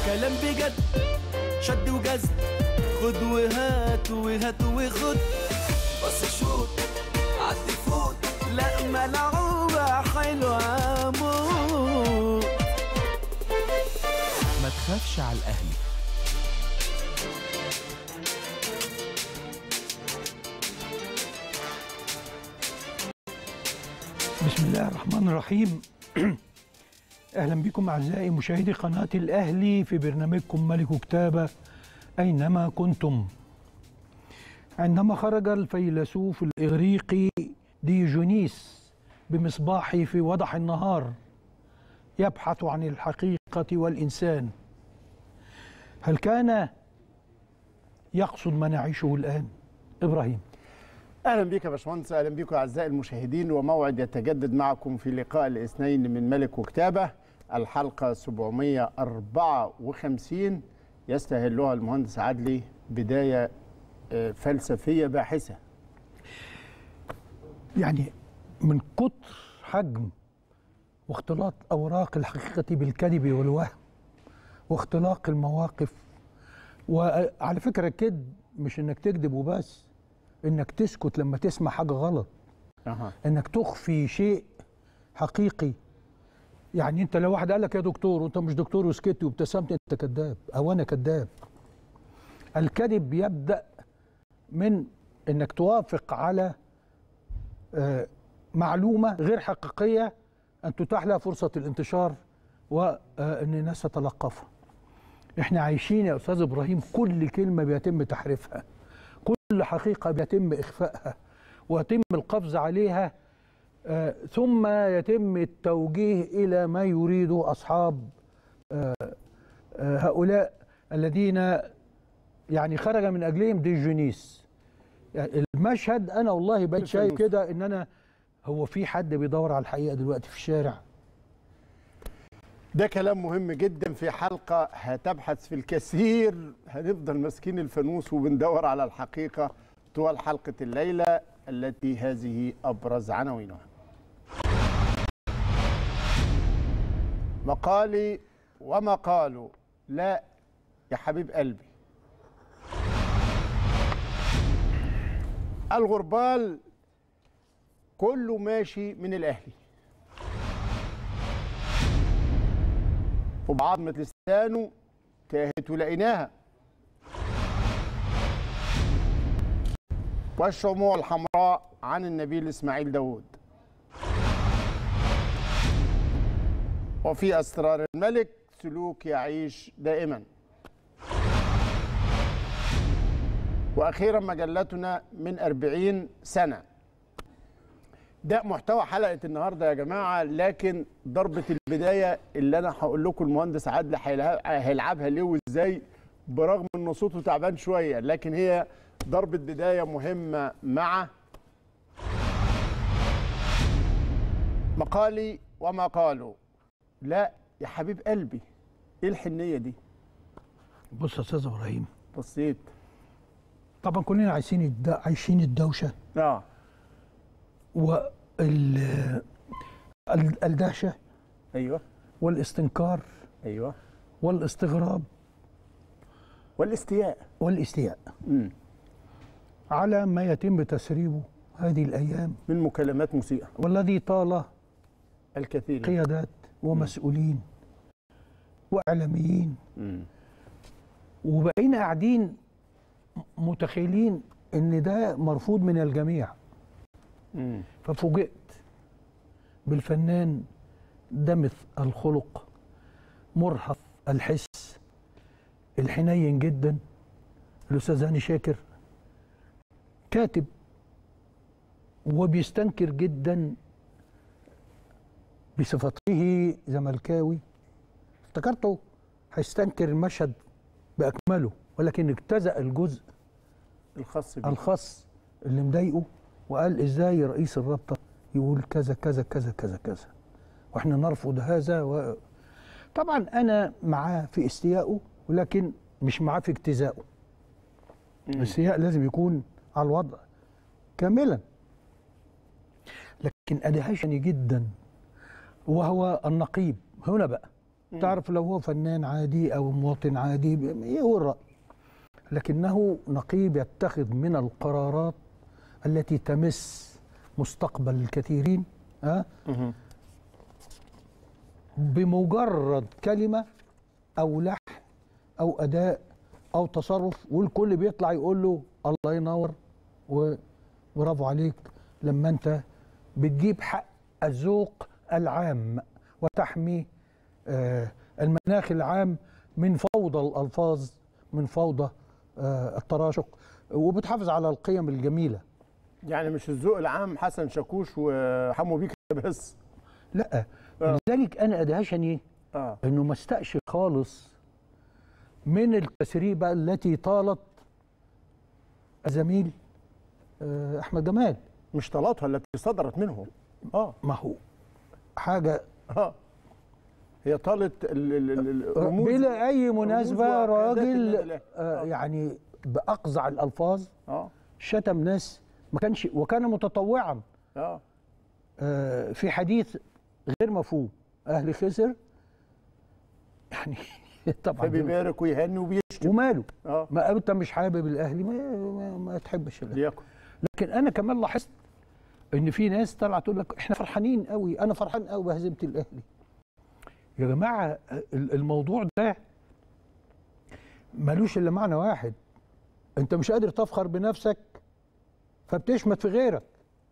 كلام بجد شد وجذب خد وهات وهات وخد بص شوت عدي فوت لا ملعوبة حلوة موت ما تخافش على الأهلي بسم الله الرحمن الرحيم اهلا بكم اعزائي مشاهدي قناه الاهلي في برنامجكم ملك كتابه اينما كنتم عندما خرج الفيلسوف الاغريقي ديجونيس بمصباحه في وضح النهار يبحث عن الحقيقه والانسان هل كان يقصد ما نعيشه الان ابراهيم اهلا بك يا باشمهندس اهلا بكم اعزائي المشاهدين وموعد يتجدد معكم في لقاء الاثنين من ملك وكتابه الحلقه 754 يستهلها المهندس عدلي بدايه آه، فلسفيه باحثه يعني من كتر حجم واختلاط اوراق الحقيقه بالكذب والوهم واختلاق المواقف وعلى فكره الكذب مش انك تكذب وبس انك تسكت لما تسمع حاجه غلط أها. انك تخفي شيء حقيقي يعني انت لو واحد قال لك يا دكتور وانت مش دكتور وسكت وابتسمت انت كذاب او انا كذاب الكذب يبدا من انك توافق على آه، معلومه غير حقيقيه ان تتاح لها فرصه الانتشار وان الناس تتلقفها احنا عايشين يا استاذ ابراهيم كل كلمه بيتم تحريفها كل حقيقه بيتم اخفائها ويتم القفز عليها آه، ثم يتم التوجيه الى ما يريده اصحاب آه، آه، هؤلاء الذين يعني خرج من اجلهم ديجونيس يعني المشهد انا والله بقيت شايف كده ان انا هو في حد بيدور على الحقيقه دلوقتي في الشارع ده كلام مهم جدا في حلقه هتبحث في الكثير هنفضل ماسكين الفانوس وبندور على الحقيقه طوال حلقه الليله التي هذه ابرز عناوينها مقالي ومقاله لا يا حبيب قلبي الغربال كله ماشي من الاهلي وبعظمة لسانه تاهت ولقيناها والشموع الحمراء عن النبيل اسماعيل داود وفي اسرار الملك سلوك يعيش دائما واخيرا مجلتنا من أربعين سنه ده محتوى حلقه النهارده يا جماعه لكن ضربه البدايه اللي انا هقول لكم المهندس عادل هيلعب- هيلعبها ليه وازاي برغم ان صوته تعبان شويه لكن هي ضربه بدايه مهمه مع مقالي وما قالوا لا يا حبيب قلبي ايه الحنيه دي بص يا استاذ ابراهيم بصيت طبعا كلنا عايشين الد... عايشين الدوشه اه وال ال- الدهشه ايوه والاستنكار ايوه والاستغراب والاستياء والاستياء مم. على ما يتم تسريبه هذه الايام من مكالمات مسيئه والذي طال الكثير قيادات ومسؤولين واعلاميين مم. وبقينا قاعدين متخيلين ان ده مرفوض من الجميع مم. ففوجئت بالفنان دمث الخلق مرهف الحس الحنين جدا الاستاذ هاني شاكر كاتب وبيستنكر جدا بصفته زملكاوي افتكرته هيستنكر المشهد باكمله ولكن اجتزأ الجزء الخاص بيه الخاص اللي مضايقه وقال ازاي رئيس الرابطه يقول كذا كذا كذا كذا كذا واحنا نرفض هذا و... طبعا انا معاه في استيائه ولكن مش معاه في اجتزائه الاستياء لازم يكون على الوضع كاملا لكن ادهشني جدا وهو النقيب هنا بقى تعرف لو هو فنان عادي او مواطن عادي ب- ايه هو الراي لكنه نقيب يتخذ من القرارات التي تمس مستقبل الكثيرين ها بمجرد كلمه او لحن او اداء او تصرف والكل بيطلع يقول له الله ينور و- برافو عليك لما انت بتجيب حق الذوق العام وتحمي آه، المناخ العام من فوضى الالفاظ من فوضى آه، التراشق وبتحافظ على القيم الجميله يعني مش الذوق العام حسن شاكوش وحمو بيك بس لا آه. لذلك انا ادهشني اه انه ما استقش خالص من التسريبه التي طالت الزميل آه، احمد جمال مش طلاتها التي صدرت منه اه ما هو حاجه اه هي طالت ال- ال- ال- الرموز بلا اي مناسبه وقيادات راجل النادي الأهلي. آه، يعني باقزع الالفاظ اه شتم ناس ما كانش وكان متطوعا اه آه، في حديث غير مفهوم اهلي خسر يعني طبعا فبيبارك ويهني وبيشتم وماله اه ما انت مش حابب الاهلي ما, ما, ما تحبش الاهلي ليكن لكن انا كمان لاحظت ان في ناس طلعت تقول لك احنا فرحانين قوي انا فرحان قوي بهزيمه الاهلي يا جماعه ال- الموضوع ده ملوش الا معنى واحد انت مش قادر تفخر بنفسك فبتشمت في غيرك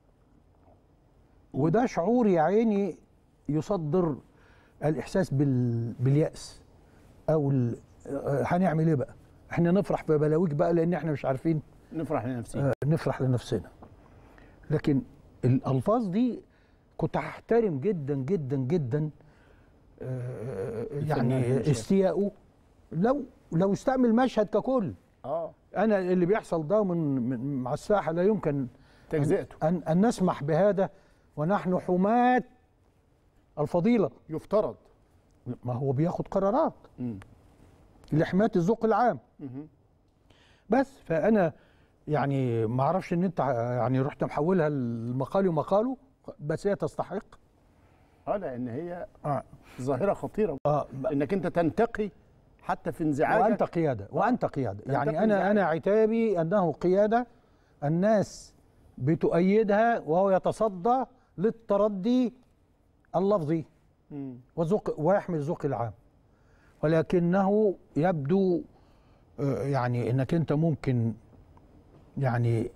وده شعور يا عيني يصدر الاحساس بال... بالياس او ال... آه، هنعمل ايه بقى احنا نفرح ببلاويك بقى لان احنا مش عارفين نفرح لنفسنا آه، نفرح لنفسنا لكن الالفاظ دي كنت هحترم جدا جدا جدا آه، الفنان يعني هشام. استياءه لو لو استعمل مشهد ككل اه انا اللي بيحصل ده من, من مع الساحه لا يمكن تجزئته ان ان نسمح بهذا ونحن حماة الفضيله يفترض ما هو بياخد قرارات مم. لحمايه الذوق العام مهم. بس فانا يعني ما اعرفش ان انت يعني رحت محولها المقال ومقاله بس هي تستحق اه لان هي اه, ظاهره خطيره آه انك انت تنتقي حتى في انزعاجك وانت قياده وانت قياده يعني تنتقي انا انزعاج. انا عتابي انه قياده الناس بتؤيدها وهو يتصدى للتردي اللفظي مم. والذوق ويحمي الذوق العام ولكنه يبدو آه، يعني انك انت ممكن يعني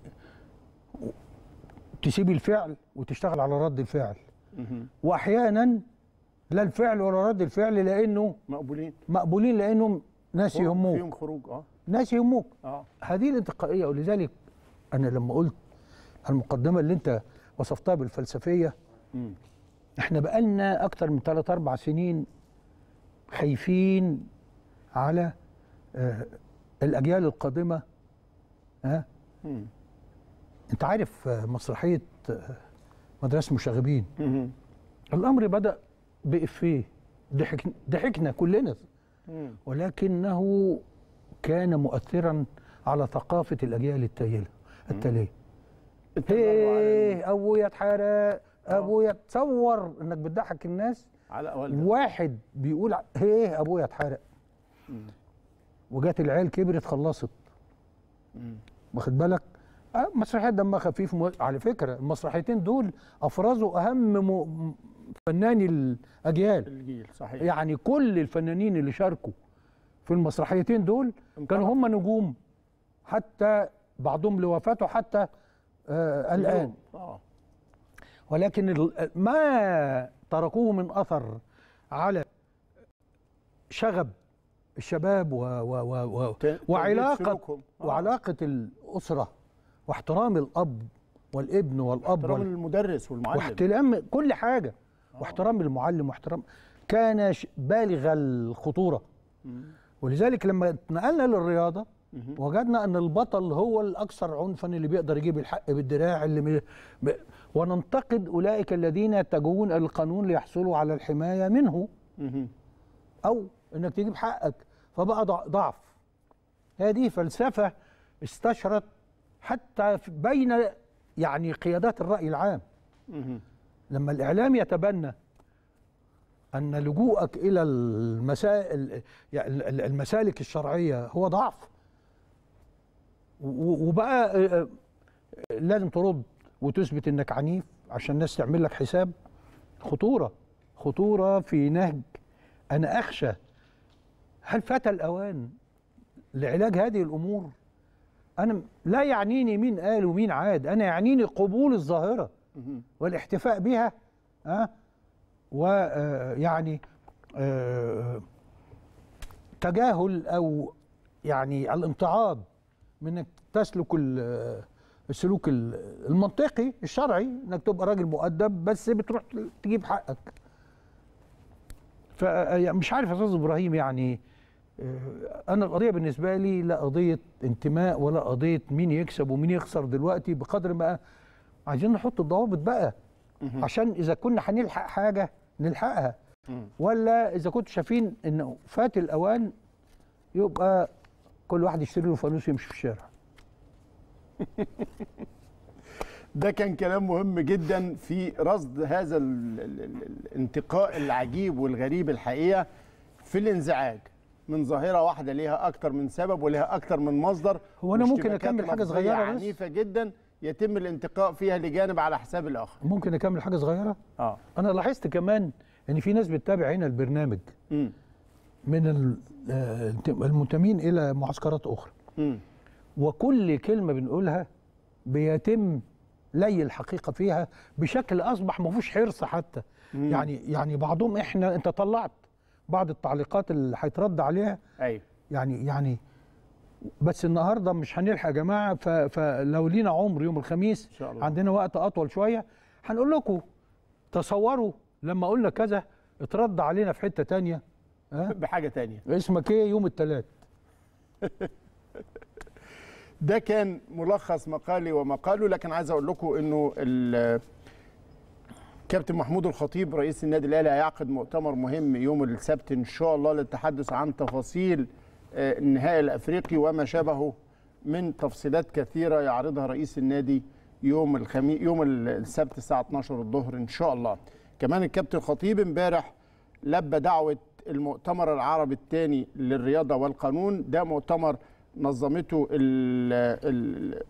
تسيب الفعل وتشتغل على رد الفعل مهم. واحيانا لا الفعل ولا رد الفعل لانه مقبولين مقبولين لانهم ناس يهموك فيهم خروج اه ناس يهموك اه هذه الانتقائيه ولذلك انا لما قلت المقدمه اللي انت وصفتها بالفلسفيه مم. احنا بقالنا اكتر من 3 4 سنين خايفين على آه، الاجيال القادمه ها مم. انت عارف آه، مسرحيه آه، مدرسه مشاغبين مهم. الامر بدا بافيه ضحك ضحكنا كلنا مم. ولكنه كان مؤثرا على ثقافه الاجيال التاليه التاليه اتفقوا على ايه ابويا اتحرق ابويا تصور انك بتضحك الناس على والدك واحد بيقول ع- ايه ابويا اتحرق وجات العيال كبرت خلصت مم. واخد بالك آه مسرحيات دمها خفيف م... على فكره المسرحيتين دول افرزوا اهم م... م- فناني الاجيال الجيل صحيح يعني كل الفنانين اللي شاركوا في المسرحيتين دول انطلق. كانوا هم نجوم حتى بعضهم لوفاته حتى آه الان اليوم. اه ولكن ال- ما تركوه من اثر على شغب الشباب و و و و ت- وعلاقه سلوكهم. آه. وعلاقه الاسره واحترام الاب والابن والاب احترام وال- المدرس والمعلم واحترام كل حاجه واحترام المعلم واحترام كان ش- بالغ الخطوره مم. ولذلك لما اتنقلنا للرياضه مهم. وجدنا ان البطل هو الاكثر عنفا اللي بيقدر يجيب الحق بالدراع اللي م... ب... وننتقد اولئك الذين يتجهون الى القانون ليحصلوا على الحمايه منه مهم. او انك تجيب حقك فبقى ضع- ضعف هذه فلسفه استشرت حتى في- بين يعني قيادات الراي العام مهم. لما الاعلام يتبنى ان لجوءك الى المسائل يعني المسالك الشرعيه هو ضعف و- وبقى آه، آه، لازم ترد وتثبت انك عنيف عشان الناس تعمل لك حساب خطوره خطوره في نهج انا اخشى هل فات الاوان لعلاج هذه الامور انا م- لا يعنيني مين قال ومين عاد انا يعنيني قبول الظاهره والاحتفاء بها ها ويعني تجاهل او يعني الامتعاض من انك تسلك ال- السلوك ال- المنطقي الشرعي انك تبقى راجل مؤدب بس بتروح تجيب حقك فمش عارف يا استاذ ابراهيم يعني آه، انا القضيه بالنسبه لي لا قضيه انتماء ولا قضيه مين يكسب ومين يخسر دلوقتي بقدر ما عايزين نحط الضوابط بقى عشان اذا كنا هنلحق حاجه نلحقها ولا اذا كنتوا شايفين انه فات الاوان يبقى كل واحد يشتري له فانوس يمشي في الشارع ده كان كلام مهم جدا في رصد هذا ال- ال- ال- الانتقاء العجيب والغريب الحقيقه في الانزعاج من ظاهره واحده ليها اكتر من سبب وليها اكتر من مصدر هو أنا ممكن واشتباكات أكمل حاجة لفظية صغيرة بس؟ عنيفه جدا يتم الانتقاء فيها لجانب على حساب الاخر ممكن اكمل حاجه صغيره اه انا لاحظت كمان ان في ناس بتتابع هنا البرنامج امم من ال- آه، المنتمين الى معسكرات اخرى امم وكل كلمه بنقولها بيتم لي الحقيقه فيها بشكل اصبح ما فيهوش حرص حتى يعني يعني بعضهم احنا انت طلعت بعض التعليقات اللي هيترد عليها ايوه يعني يعني بس النهارده مش هنلحق يا جماعه ف- فلو لينا عمر يوم الخميس إن شاء الله. عندنا وقت اطول شويه هنقول لكم تصوروا لما قلنا كذا اترد علينا في حته تانية ها بحاجه تانية اسمك ايه يوم الثلاث ده كان ملخص مقالي ومقاله لكن عايز اقول لكم انه ال- كابتن محمود الخطيب رئيس النادي الاهلي هيعقد مؤتمر مهم يوم السبت ان شاء الله للتحدث عن تفاصيل آه، النهائي الافريقي وما شابهه من تفصيلات كثيره يعرضها رئيس النادي يوم الخميس يوم السبت الساعه 12 الظهر ان شاء الله كمان الكابتن الخطيب امبارح لبى دعوه المؤتمر العربي الثاني للرياضه والقانون ده مؤتمر نظمته ال ال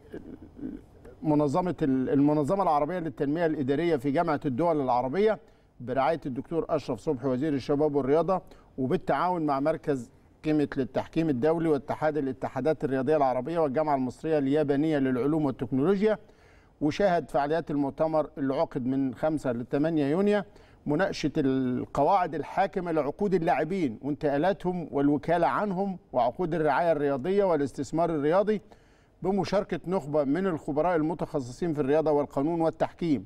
منظمه ال- المنظمه العربيه للتنميه الاداريه في جامعه الدول العربيه برعايه الدكتور اشرف صبحي وزير الشباب والرياضه وبالتعاون مع مركز قيمه للتحكيم الدولي واتحاد الاتحادات الرياضيه العربيه والجامعه المصريه اليابانيه للعلوم والتكنولوجيا وشاهد فعاليات المؤتمر اللي عقد من 5 ل 8 يونيو مناقشه القواعد الحاكمه لعقود اللاعبين وانتقالاتهم والوكاله عنهم وعقود الرعايه الرياضيه والاستثمار الرياضي بمشاركه نخبه من الخبراء المتخصصين في الرياضه والقانون والتحكيم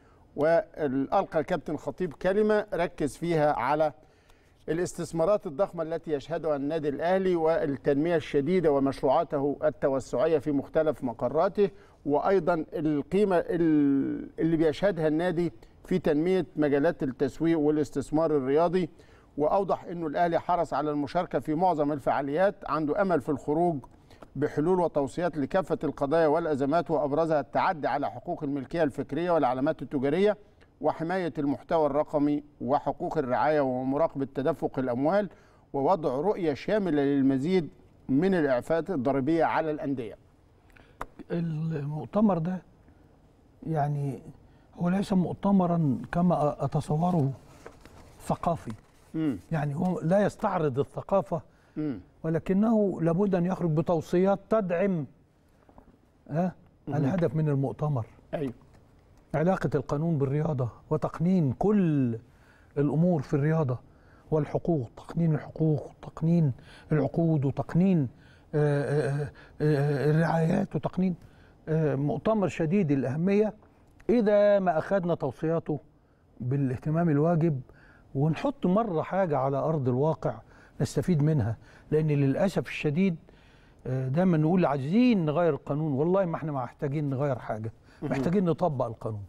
والقى الكابتن خطيب كلمه ركز فيها على الاستثمارات الضخمه التي يشهدها النادي الاهلي والتنميه الشديده ومشروعاته التوسعيه في مختلف مقراته وايضا القيمه ال- اللي بيشهدها النادي في تنميه مجالات التسويق والاستثمار الرياضي واوضح انه الاهلي حرص على المشاركه في معظم الفعاليات عنده امل في الخروج بحلول وتوصيات لكافه القضايا والازمات وابرزها التعدي على حقوق الملكيه الفكريه والعلامات التجاريه وحمايه المحتوى الرقمي وحقوق الرعايه ومراقبه تدفق الاموال ووضع رؤيه شامله للمزيد من الاعفاءات الضريبيه على الانديه. المؤتمر ده يعني هو ليس مؤتمرا كما اتصوره ثقافي امم يعني هو لا يستعرض الثقافه امم ولكنه لابد ان يخرج بتوصيات تدعم ها الهدف من المؤتمر ايوه علاقه القانون بالرياضه وتقنين كل الامور في الرياضه والحقوق تقنين الحقوق تقنين العقود وتقنين آه، آه، آه، الرعايات وتقنين آه، مؤتمر شديد الاهميه اذا ما اخذنا توصياته بالاهتمام الواجب ونحط مره حاجه على ارض الواقع نستفيد منها لان للاسف الشديد آه، دايما نقول عايزين نغير القانون والله ما احنا محتاجين نغير حاجه محتاجين نطبق القانون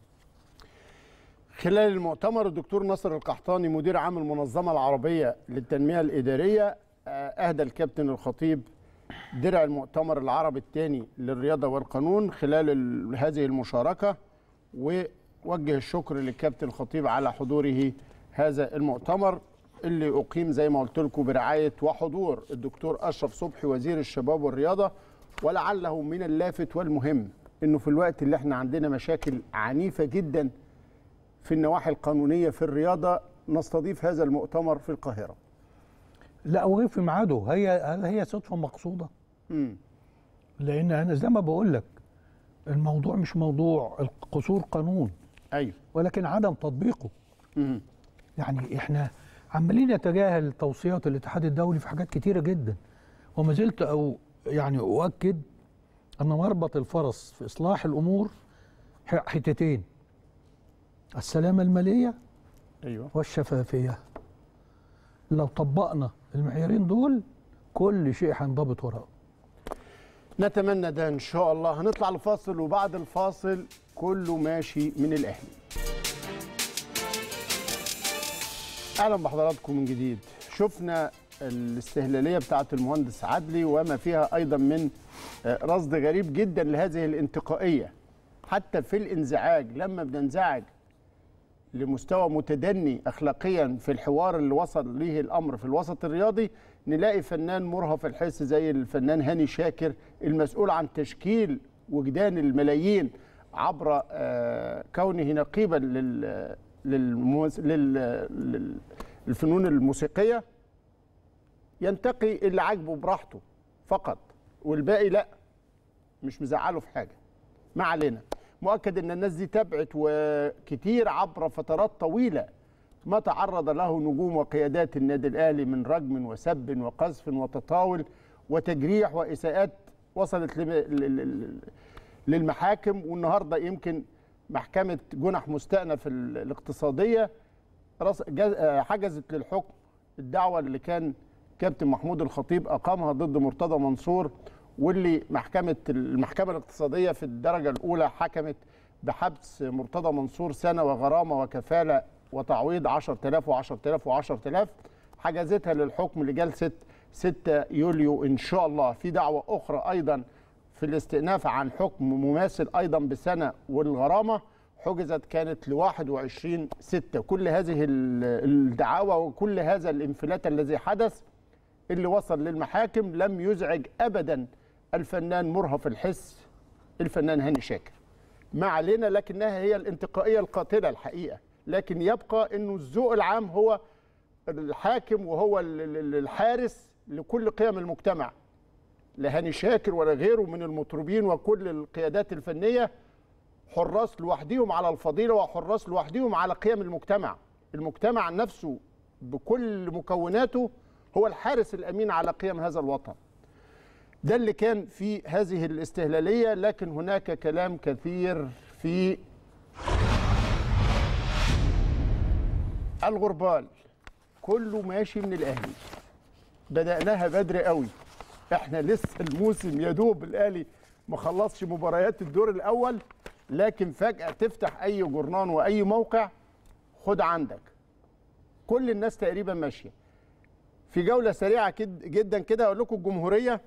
خلال المؤتمر الدكتور نصر القحطاني مدير عام المنظمه العربيه للتنميه الاداريه آه، اهدى الكابتن الخطيب درع المؤتمر العربي الثاني للرياضه والقانون خلال ال- هذه المشاركه ووجه الشكر للكابتن الخطيب على حضوره هذا المؤتمر اللي اقيم زي ما قلت لكم برعايه وحضور الدكتور اشرف صبحي وزير الشباب والرياضه ولعله من اللافت والمهم انه في الوقت اللي احنا عندنا مشاكل عنيفه جدا في النواحي القانونيه في الرياضه نستضيف هذا المؤتمر في القاهره. لا وغير في ميعاده هي هل هي صدفه مقصوده؟ امم لان انا زي ما بقول لك الموضوع مش موضوع قصور قانون ايوه ولكن عدم تطبيقه امم يعني احنا عمالين نتجاهل توصيات الاتحاد الدولي في حاجات كتيره جدا وما زلت او يعني اؤكد ان مربط الفرس في اصلاح الامور ح- حتتين السلامه الماليه ايوه والشفافيه لو طبقنا المعيارين دول كل شيء هينضبط وراه نتمنى ده ان شاء الله هنطلع لفاصل وبعد الفاصل كله ماشي من الاهلي اهلا بحضراتكم من جديد شفنا الاستهلاليه بتاعه المهندس عدلي وما فيها ايضا من آه، رصد غريب جدا لهذه الانتقائيه حتى في الانزعاج لما بننزعج لمستوى متدني اخلاقيا في الحوار اللي وصل ليه الامر في الوسط الرياضي نلاقي فنان مرهف الحس زي الفنان هاني شاكر المسؤول عن تشكيل وجدان الملايين عبر آه، كونه نقيبا لل للموس... لل... لل... للفنون الموسيقيه ينتقي اللي عاجبه براحته فقط والباقي لا مش مزعله في حاجه ما علينا مؤكد ان الناس دي تبعت وكتير عبر فترات طويله ما تعرض له نجوم وقيادات النادي الاهلي من رجم وسب وقذف وتطاول وتجريح واساءات وصلت لم- لل- لل- للمحاكم والنهارده يمكن محكمه جنح مستأنف ال- الاقتصاديه رص- جز- آه، حجزت للحكم الدعوه اللي كان كابتن محمود الخطيب اقامها ضد مرتضى منصور واللي محكمه المحكمه الاقتصاديه في الدرجه الاولى حكمت بحبس مرتضى منصور سنه وغرامه وكفاله وتعويض 10000 و10000 و10000 حجزتها للحكم لجلسه 6 يوليو ان شاء الله في دعوه اخرى ايضا في الاستئناف عن حكم مماثل ايضا بسنه والغرامه حجزت كانت ل 21 6 كل هذه ال- الدعاوى وكل هذا الانفلات الذي حدث اللي وصل للمحاكم لم يزعج ابدا الفنان مرهف الحس الفنان هاني شاكر ما علينا لكنها هي الانتقائيه القاتله الحقيقه لكن يبقى انه الذوق العام هو الحاكم وهو ال- ال- الحارس لكل قيم المجتمع لا هاني شاكر ولا غيره من المطربين وكل القيادات الفنيه حراس لوحدهم على الفضيله وحراس لوحدهم على قيم المجتمع المجتمع نفسه بكل مكوناته هو الحارس الامين على قيم هذا الوطن ده اللي كان في هذه الاستهلاليه لكن هناك كلام كثير في الغربال كله ماشي من الاهلي بدأناها بدري قوي احنا لسه الموسم يا دوب الاهلي ما خلصش مباريات الدور الاول لكن فجأة تفتح اي جورنان واي موقع خد عندك كل الناس تقريبا ماشية في جولة سريعة كد جدا كده اقول لكم الجمهورية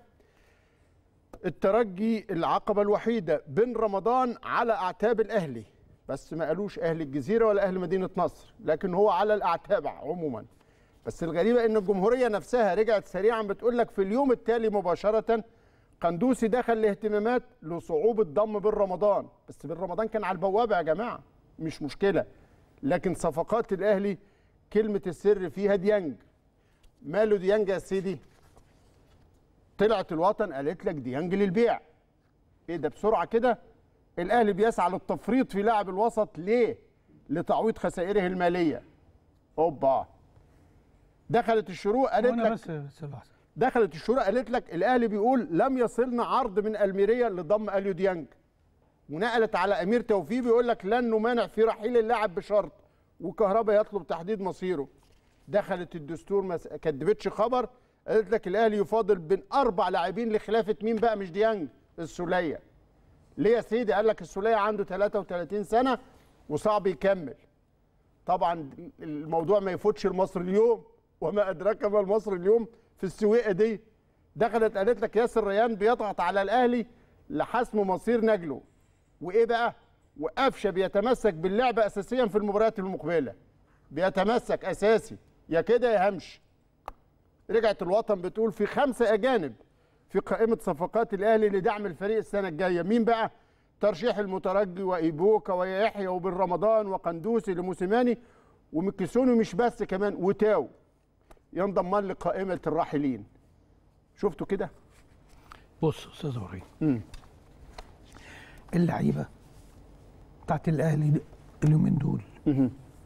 الترجي العقبة الوحيدة بين رمضان على اعتاب الاهلي بس ما قالوش اهل الجزيرة ولا اهل مدينة نصر لكن هو على الاعتاب عموما بس الغريبه ان الجمهوريه نفسها رجعت سريعا بتقول لك في اليوم التالي مباشره قندوسي دخل الاهتمامات لصعوبه ضم بن رمضان بس بن رمضان كان على البوابه يا جماعه مش مشكله لكن صفقات الاهلي كلمه السر فيها ديانج ماله ديانج يا سيدي طلعت الوطن قالت لك ديانج للبيع ايه ده بسرعه كده الاهلي بيسعى للتفريط في لاعب الوسط ليه لتعويض خسائره الماليه اوبا دخلت الشروق قالت وانا لك بس بس لحظه دخلت الشروق قالت لك الاهلي بيقول لم يصلنا عرض من الميريا لضم اليو ديانج ونقلت على امير توفيق بيقول لك لن نمانع في رحيل اللاعب بشرط وكهربا يطلب تحديد مصيره دخلت الدستور ما كدبتش خبر قالت لك الاهلي يفاضل بين اربع لاعبين لخلافه مين بقى مش ديانج السوليه ليه يا سيدي قال لك السوليه عنده 33 سنه وصعب يكمل طبعا الموضوع ما يفوتش لمصر اليوم وما ادراك ما المصري اليوم في السويقه دي دخلت قالت لك ياسر ريان بيضغط على الاهلي لحسم مصير نجله وايه بقى وقفشه بيتمسك باللعب اساسيا في المباريات المقبله بيتمسك اساسي يا كده يا همشي رجعت الوطن بتقول في خمسه اجانب في قائمه صفقات الاهلي لدعم الفريق السنه الجايه مين بقى ترشيح المترجي وايبوكا ويحيى وبن رمضان وقندوسي لموسيماني ومكيسوني مش بس كمان وتاو ينضم لقائمه الراحلين شفتوا كده بص استاذ ابراهيم مم. اللعيبه بتاعت الاهلي د- اليومين دول مهم.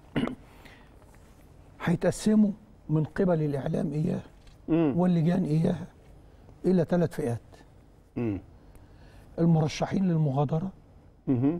هيتقسموا من قبل الاعلام اياه مم. واللجان اياها الى ثلاث فئات مم. المرشحين للمغادره مهم.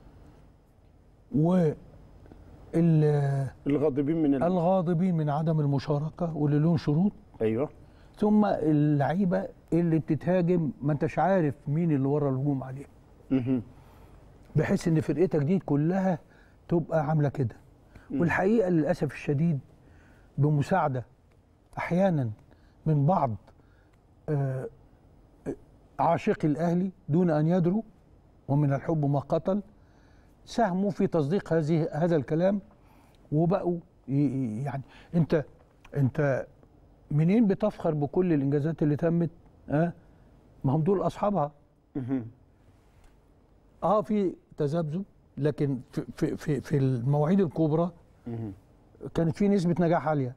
وال الغاضبين من ال... الغاضبين من عدم المشاركه واللي لهم شروط ايوه ثم اللعيبه اللي بتتهاجم ما انتش عارف مين اللي ورا الهجوم عليها مهم. بحيث ان فرقتك دي كلها تبقى عامله كده والحقيقه للاسف الشديد بمساعده احيانا من بعض آه، عاشقي الاهلي دون ان يدروا ومن الحب ما قتل ساهموا في تصديق هذه هذا الكلام وبقوا ي- ي- يعني انت انت منين بتفخر بكل الانجازات اللي تمت ها ما هم دول اصحابها مهم. اه في تذبذب لكن في في في, في المواعيد الكبرى مهم. كانت في نسبه نجاح عاليه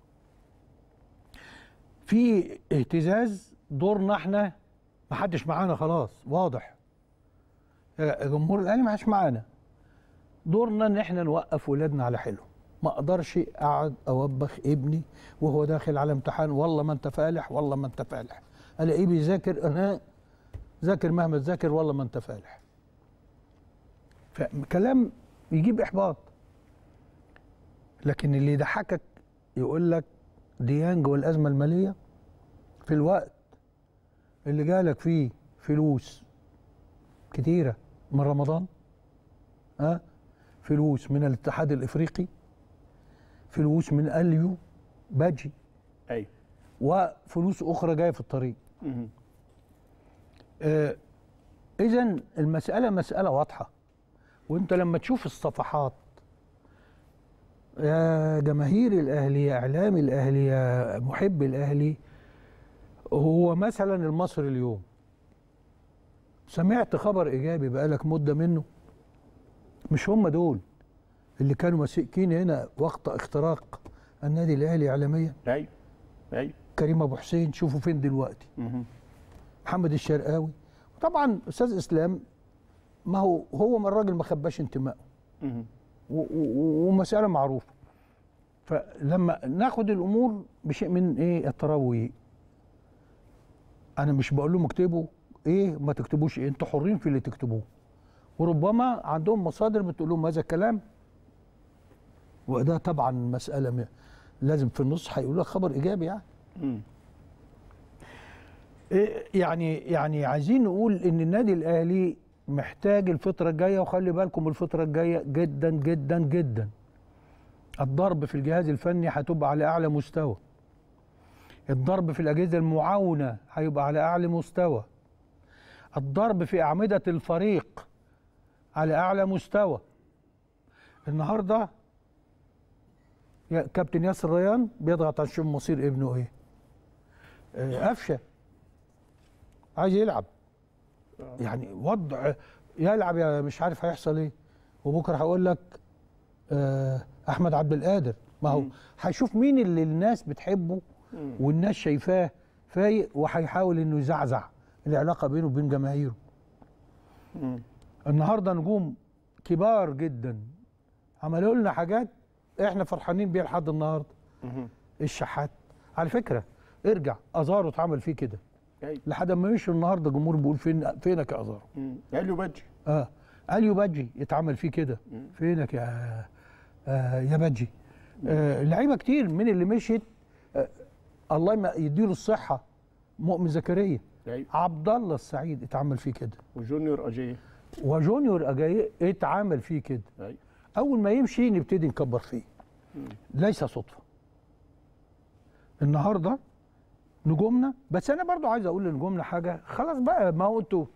في اهتزاز دورنا احنا ما حدش معانا خلاص واضح يا جمهور الاهلي ما حدش معانا دورنا ان احنا نوقف ولادنا على حلو ما اقدرش اقعد اوبخ ابني وهو داخل على امتحان والله ما انت فالح والله ما انت فالح الاقيه بيذاكر انا ذاكر مهما تذاكر والله ما انت فالح فكلام يجيب احباط لكن اللي يضحكك يقول لك ديانج والازمه الماليه في الوقت اللي جالك فيه فلوس كتيره من رمضان ها فلوس من الاتحاد الافريقي فلوس من اليو باجي ايوه وفلوس اخرى جايه في الطريق مهم. آه اذا المساله مساله واضحه وانت لما تشوف الصفحات يا جماهير الاهلي يا اعلام الاهلي يا محب الاهلي هو مثلا المصري اليوم سمعت خبر ايجابي بقالك مده منه مش هم دول اللي كانوا ماسكين هنا وقت اختراق النادي الاهلي اعلاميا ايوه ايوه كريم ابو حسين شوفوا فين دلوقتي مهم. محمد الشرقاوي طبعا استاذ اسلام ما هو هو ما الراجل ما خباش انتمائه مهم. و- و- ومساله معروفه فلما ناخد الامور بشيء من ايه التروي انا مش بقول لهم اكتبوا ايه ما تكتبوش ايه انتوا حرين في اللي تكتبوه وربما عندهم مصادر بتقول لهم هذا الكلام وده طبعا مساله م- لازم في النص هيقول لك خبر ايجابي يعني مم. إيه يعني يعني عايزين نقول ان النادي الاهلي محتاج الفتره الجايه وخلي بالكم الفتره الجايه جدا جدا جدا الضرب في الجهاز الفني هتبقى على اعلى مستوى الضرب في الاجهزه المعاونه هيبقى على اعلى مستوى الضرب في اعمده الفريق على اعلى مستوى النهارده يا كابتن ياسر ريان بيضغط عشان مصير ابنه ايه آه، قفشه عايز يلعب يعني وضع يلعب يا مش عارف هيحصل ايه وبكره هقول لك آه، احمد عبد القادر ما هو هيشوف مين اللي الناس بتحبه والناس شايفاه فايق وهيحاول انه يزعزع العلاقه بينه وبين جماهيره مم. النهارده نجوم كبار جدا عملوا لنا حاجات احنا فرحانين بيها لحد النهارده مهم. الشحات على فكره ارجع ازارو اتعمل فيه كده ايوه لحد ما مشوا النهارده الجمهور بيقول فين فينك يا ازارو مم. قال له بجي اه اليو باجي يتعمل فيه كده فينك يا آه يا باجي آه لعيبه كتير من اللي مشيت آه الله ما يديله الصحه مؤمن زكريا ايوه عبد الله السعيد اتعمل فيه كده وجونيور اجيه وجونيور اجاي اتعمل فيه كده ايوه اول ما يمشي نبتدي نكبر فيه ليس صدفه النهارده نجومنا بس انا برضو عايز اقول لنجومنا حاجه خلاص بقى ما هو انتوا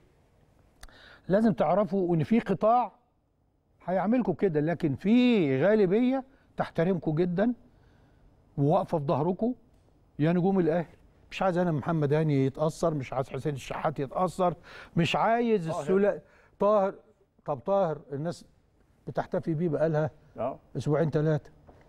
لازم تعرفوا ان في قطاع هيعملكم كده لكن في غالبيه تحترمكم جدا وواقفه في ظهركم يا نجوم الاهلي مش عايز انا محمد هاني يتاثر مش عايز حسين الشحات يتاثر مش عايز السلا طاهر طب طاهر الناس بتحتفي بيه بقالها اه اسبوعين ثلاثه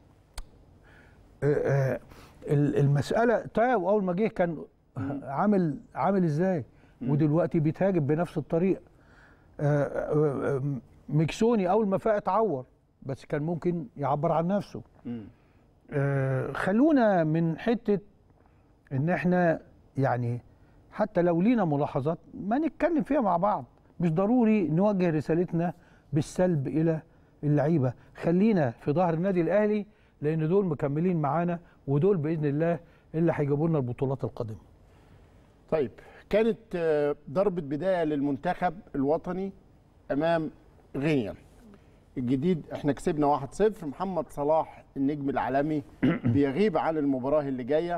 المساله تاو اول ما جه كان عامل عامل ازاي ودلوقتي بيتهاجم بنفس الطريقه آه، آه، آه، مكسوني اول ما فاق اتعور بس كان ممكن يعبر عن نفسه مم. آه، خلونا من حته ان احنا يعني حتى لو لينا ملاحظات ما نتكلم فيها مع بعض مش ضروري نوجه رسالتنا بالسلب الى اللعيبه خلينا في ظهر النادي الاهلي لان دول مكملين معانا ودول باذن الله اللي هيجيبوا لنا البطولات القادمه طيب كانت آه، ضربة بداية للمنتخب الوطني أمام غينيا الجديد احنا كسبنا 1-0 محمد صلاح النجم العالمي بيغيب عن المباراة اللي جاية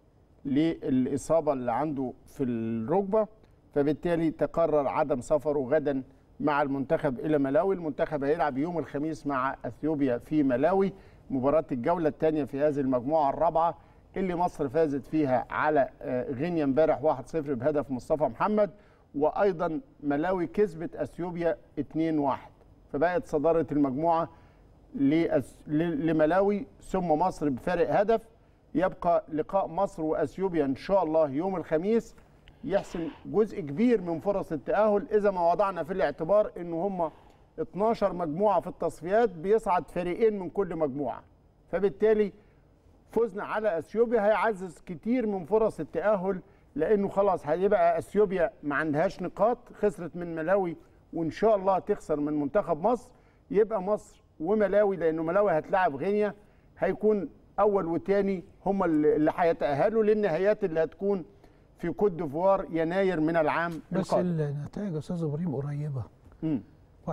للإصابة اللي عنده في الركبة فبالتالي تقرر عدم سفره غدا مع المنتخب إلى ملاوي المنتخب هيلعب يوم الخميس مع أثيوبيا في ملاوي مباراة الجولة الثانية في هذه المجموعة الرابعة اللي مصر فازت فيها على آه، غينيا امبارح 1-0 بهدف مصطفى محمد وايضا ملاوي كسبت اثيوبيا 2-1 فبقت صداره المجموعه لأس- ل- لملاوي ثم مصر بفارق هدف يبقى لقاء مصر واثيوبيا ان شاء الله يوم الخميس يحسم جزء كبير من فرص التاهل اذا ما وضعنا في الاعتبار ان هم 12 مجموعه في التصفيات بيصعد فريقين من كل مجموعه فبالتالي فوزنا على اثيوبيا هيعزز كتير من فرص التاهل لانه خلاص هيبقى اثيوبيا ما عندهاش نقاط خسرت من ملاوي وان شاء الله تخسر من منتخب مصر يبقى مصر وملاوي لانه ملاوي هتلاعب غينيا هيكون اول وتاني هم اللي اللي هيتاهلوا للنهايات اللي هتكون في كوت ديفوار يناير من العام بس القادم النتائج يا استاذ ابراهيم قريبه مم. 1-0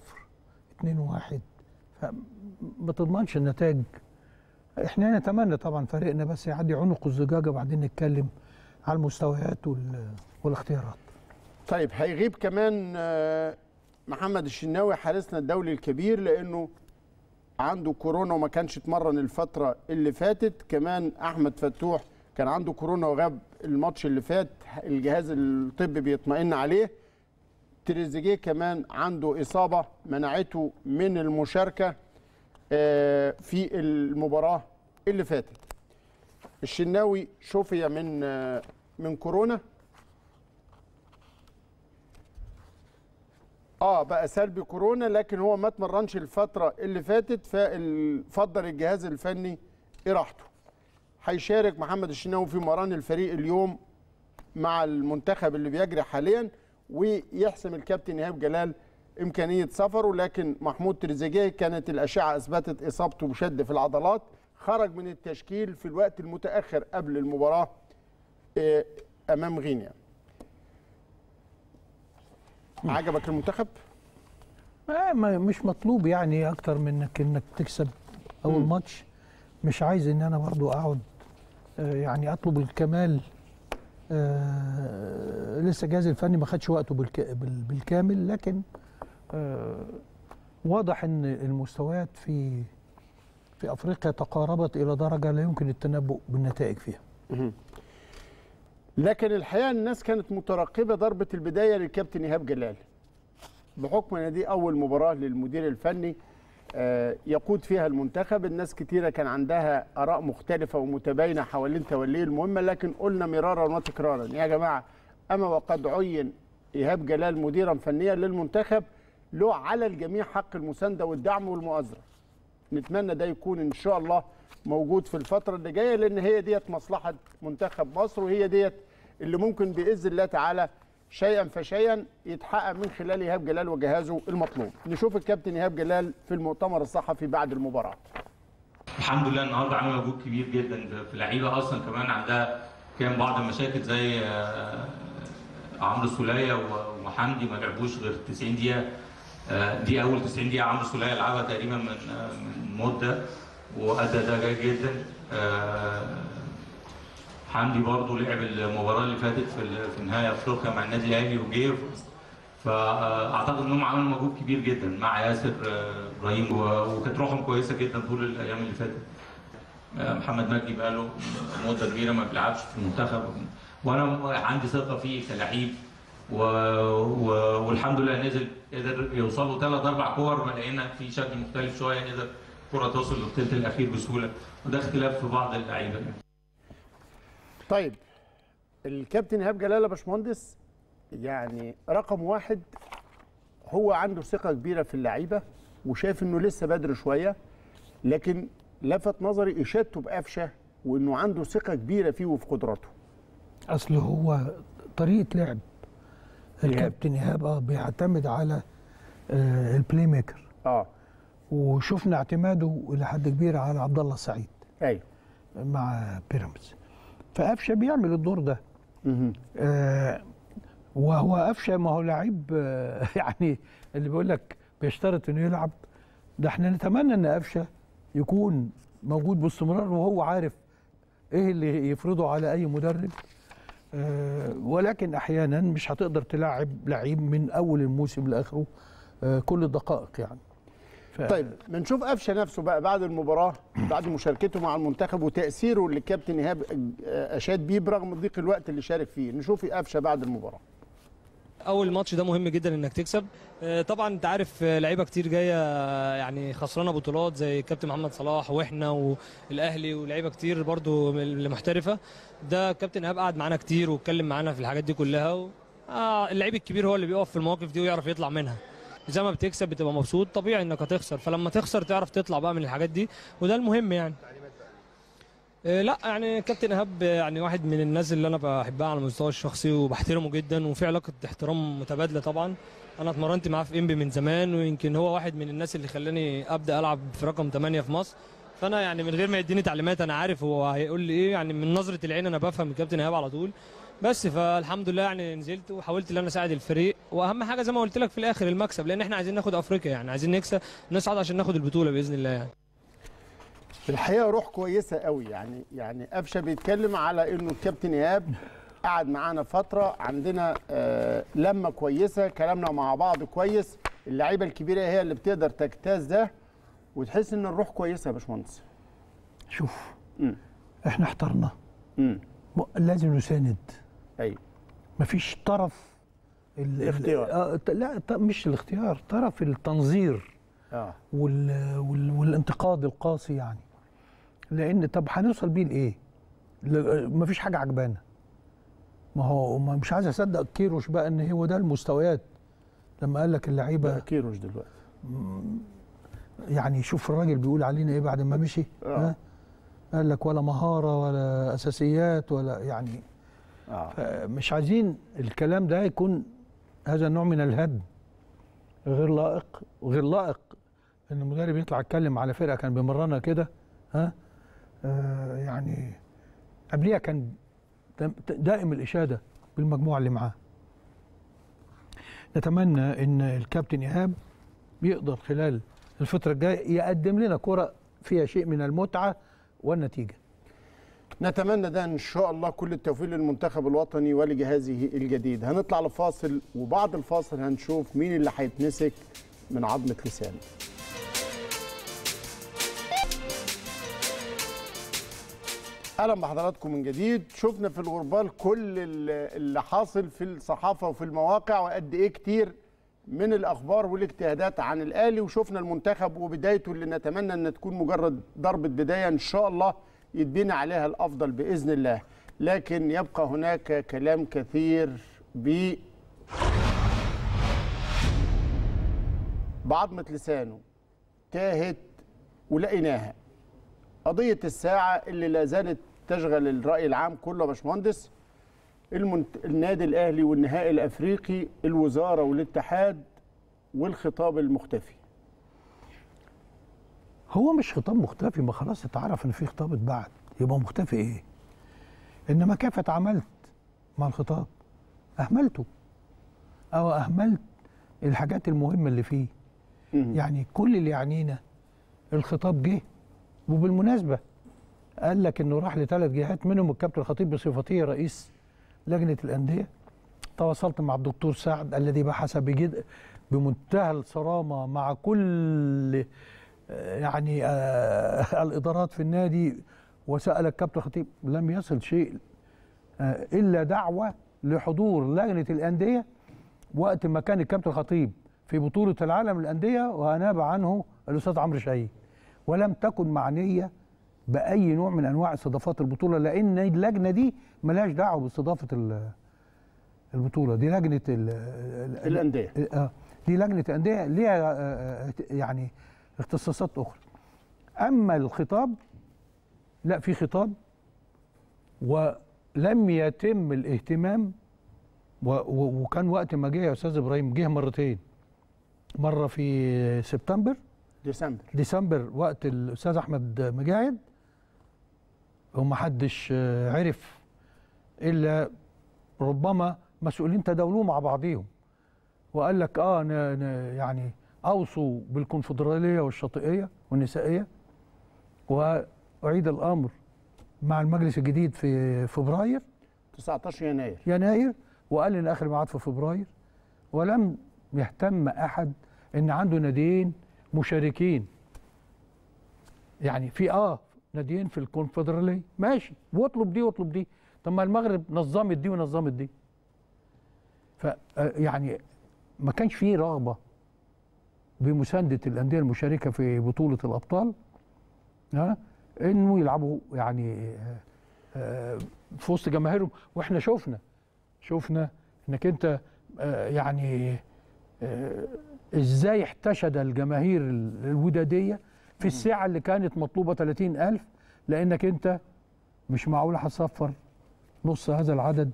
2-1 فما تضمنش النتائج احنا نتمنى طبعا فريقنا بس يعدي عنق الزجاجه وبعدين نتكلم على المستويات وال- والاختيارات طيب هيغيب كمان آه، محمد الشناوي حارسنا الدولي الكبير لانه عنده كورونا وما كانش اتمرن الفتره اللي فاتت كمان احمد فتوح كان عنده كورونا وغاب الماتش اللي فات الجهاز الطبي بيطمئن عليه تريزيجيه كمان عنده اصابه منعته من المشاركه آه، في المباراه اللي فاتت الشناوي شفي من آه، من كورونا اه بقى سلبي كورونا لكن هو ما اتمرنش الفتره اللي فاتت ففضل الجهاز الفني اراحته هيشارك محمد الشناوي في مران الفريق اليوم مع المنتخب اللي بيجري حاليا ويحسم الكابتن ايهاب جلال امكانيه سفره لكن محمود تريزيجيه كانت الاشعه اثبتت اصابته بشد في العضلات خرج من التشكيل في الوقت المتاخر قبل المباراه آه، امام غينيا عجبك المنتخب؟ آه ما مش مطلوب يعني اكتر من انك انك تكسب اول ماتش مش عايز ان انا برضو اقعد آه يعني اطلب الكمال آه لسه الجهاز الفني ما خدش وقته بالك بال- بالكامل لكن آه واضح ان المستويات في في افريقيا تقاربت الى درجه لا يمكن التنبؤ بالنتائج فيها لكن الحقيقه الناس كانت مترقبه ضربه البدايه للكابتن ايهاب جلال بحكم ان دي اول مباراه للمدير الفني آه، يقود فيها المنتخب الناس كتيره كان عندها اراء مختلفه ومتباينه حوالين توليه المهمه لكن قلنا مرارا وتكرارا يا جماعه اما وقد عين ايهاب جلال مديرا فنيا للمنتخب له على الجميع حق المسانده والدعم والمؤازره نتمنى ده يكون ان شاء الله موجود في الفتره اللي جايه لان هي ديت مصلحه منتخب مصر وهي ديت اللي ممكن باذن الله تعالى شيئا فشيئا يتحقق من خلال ايهاب جلال وجهازه المطلوب نشوف الكابتن ايهاب جلال في المؤتمر الصحفي بعد المباراه الحمد لله النهارده عمل مجهود كبير جدا في- في لعيبه اصلا كمان عندها كان بعض المشاكل زي آه، عمرو السوليه و- وحمدي ما لعبوش غير 90 دقيقه آه، دي اول 90 دقيقه عمرو السوليه لعبها تقريبا من آه، من مده وادى ده جيد جدا آه، حمدي برضو لعب المباراه اللي فاتت في ال- في نهائي افريقيا مع النادي الاهلي وجه فاعتقد انهم عملوا مجهود كبير جدا مع ياسر آه، ابراهيم و- وكانت روحهم كويسه جدا طول الايام اللي فاتت آه، محمد مجدي بقى له مده كبيره ما بيلعبش في المنتخب وانا عندي ثقه فيه كلعيب و... و... والحمد لله نزل قدر يوصل له ثلاث اربع كور لقينا في شكل مختلف شويه قدر الكره توصل للثلث الاخير بسهوله وده اختلاف في بعض اللعيبه يعني. طيب الكابتن ايهاب جلال يا باشمهندس يعني رقم واحد هو عنده ثقه كبيره في اللعيبه وشايف انه لسه بدري شويه لكن لفت نظري اشادته بقفشه وانه عنده ثقه كبيره فيه وفي قدراته اصل هو طريقه لعب الكابتن ايهاب اه بيعتمد على آه البلاي ميكر اه وشفنا اعتماده الى حد كبير على عبد الله السعيد ايوه مع بيراميدز فقفشه بيعمل الدور ده مهم. آه وهو قفشه ما هو لعيب آه يعني اللي بيقول لك بيشترط انه يلعب ده احنا نتمنى ان قفشه يكون موجود باستمرار وهو عارف ايه اللي يفرضه على اي مدرب آه ولكن احيانا مش هتقدر تلاعب لعيب من اول الموسم لاخره آه كل الدقائق يعني ف- طيب بنشوف قفشه نفسه بقى بعد المباراه بعد مشاركته مع المنتخب وتاثيره اللي الكابتن ايهاب اشاد بيه برغم ضيق الوقت اللي شارك فيه نشوف قفشه بعد المباراه اول ماتش ده مهم جدا انك تكسب آه، طبعا انت عارف آه، لعيبه كتير جايه آه، يعني خسرانه بطولات زي كابتن محمد صلاح واحنا والاهلي ولعيبه كتير برضو من اللي محترفه ده كابتن ايهاب قعد معانا كتير واتكلم معانا في الحاجات دي كلها و... آه اللعيب الكبير هو اللي بيقف في المواقف دي ويعرف يطلع منها زي ما بتكسب بتبقى مبسوط طبيعي انك هتخسر فلما تخسر تعرف تطلع بقى من الحاجات دي وده المهم يعني آه، لا يعني كابتن ايهاب يعني واحد من الناس اللي انا بحبها على المستوى الشخصي وبحترمه جدا وفي علاقه احترام متبادله طبعا انا اتمرنت معاه في انبي من زمان ويمكن هو واحد من الناس اللي خلاني ابدا العب في رقم 8 في مصر فانا يعني من غير ما يديني تعليمات انا عارف هو هيقول لي ايه يعني من نظره العين انا بفهم الكابتن ايهاب على طول بس فالحمد لله يعني نزلت وحاولت ان انا اساعد الفريق واهم حاجه زي ما قلت لك في الاخر المكسب لان احنا عايزين ناخد افريقيا يعني عايزين نكسب نصعد عشان ناخد البطوله باذن الله يعني الحقيقه روح كويسه قوي يعني يعني قفشه بيتكلم على انه الكابتن ايهاب قعد معانا فتره عندنا آه لمه كويسه كلامنا مع بعض كويس اللعيبه الكبيره هي اللي بتقدر تجتاز ده وتحس ان الروح كويسه يا باشمهندس شوف مم. احنا احترنا امم م- لازم نساند ايوه مفيش طرف ال- ال- اختيار. آه ت- لا ط- مش الاختيار طرف التنظير اه وال وال والانتقاد القاسي يعني لان طب هنوصل بيه لايه؟ ل- مفيش حاجه عجبانا ما هو ما مش عايز اصدق كيروش بقى ان هو ده المستويات لما قال لك بقى اللعيبه كيروش دلوقتي يعني شوف الراجل بيقول علينا ايه بعد ما مشي آه. ها قال لك ولا مهاره ولا اساسيات ولا يعني اه مش عايزين الكلام ده يكون هذا النوع من الهدم غير لائق وغير لائق ان المدرب يطلع يتكلم على فرقه كان بيمرنا كده ها آه يعني قبليها كان دم- دائم الاشاده بالمجموعه اللي معاه نتمنى ان الكابتن ايهاب يقدر خلال الفتره الجايه يقدم لنا كره فيها شيء من المتعه والنتيجه نتمنى ده ان شاء الله كل التوفيق للمنتخب الوطني ولجهازه الجديد هنطلع لفاصل وبعد الفاصل هنشوف مين اللي هيتمسك من عظمه لسانه اهلا بحضراتكم من جديد شفنا في الغربال كل ال- اللي حاصل في الصحافه وفي المواقع وقد ايه كتير من الاخبار والاجتهادات عن الاهلي وشفنا المنتخب وبدايته اللي نتمنى ان تكون مجرد ضربه بدايه ان شاء الله يتبنى عليها الافضل باذن الله لكن يبقى هناك كلام كثير ب بعظمه لسانه تاهت ولقيناها قضيه الساعه اللي لا زالت تشغل الراي العام كله يا باشمهندس المنت... النادي الاهلي والنهائي الافريقي الوزاره والاتحاد والخطاب المختفي هو مش خطاب مختفي ما خلاص اتعرف ان في خطاب اتبعت يبقى مختفي ايه انما كيف اتعاملت مع الخطاب اهملته او اهملت الحاجات المهمه اللي فيه مهم. يعني كل اللي يعنينا الخطاب جه وبالمناسبه قال لك انه راح لثلاث جهات منهم الكابتن الخطيب بصفته رئيس لجنه الانديه تواصلت مع الدكتور سعد الذي بحث بجد بمنتهى الصرامه مع كل آه، يعني آه، الادارات في النادي وسال الكابتن خطيب لم يصل شيء آه، الا دعوه لحضور لجنه الانديه وقت ما كان الكابتن خطيب في بطوله العالم للانديه واناب عنه الاستاذ عمرو شهيد ولم تكن معنيه باي نوع من انواع استضافات البطوله لان اللجنه دي ملهاش دعوه باستضافه ال- البطوله دي لجنه ال- ال- الانديه اه دي لجنه انديه ليها آه، آه، يعني اختصاصات اخرى اما الخطاب لا في خطاب ولم يتم الاهتمام و- و- وكان وقت ما جه يا استاذ ابراهيم جه مرتين مره في سبتمبر ديسمبر ديسمبر وقت الاستاذ احمد مجاهد ومحدش آه، عرف الا ربما مسؤولين تداولوه مع بعضهم وقال لك اه ن- ن- يعني اوصوا بالكونفدراليه والشاطئيه والنسائيه واعيد الامر مع المجلس الجديد في فبراير 19 يناير يناير وقال ان اخر ميعاد في فبراير ولم يهتم احد ان عنده ناديين مشاركين يعني في اه ناديين في الكونفدراليه ماشي واطلب دي واطلب دي طب ما المغرب نظمت دي ونظمت دي ف آه، يعني ما كانش فيه رغبه بمسانده الانديه المشاركه في بطوله الابطال ها انه يلعبوا يعني آه، آه، في وسط جماهيرهم واحنا شفنا شفنا انك انت آه، يعني آه، ازاي احتشد الجماهير ال- الوداديه في الساعه اللي كانت مطلوبه 30000 لانك انت مش معقول هتصفر نص هذا العدد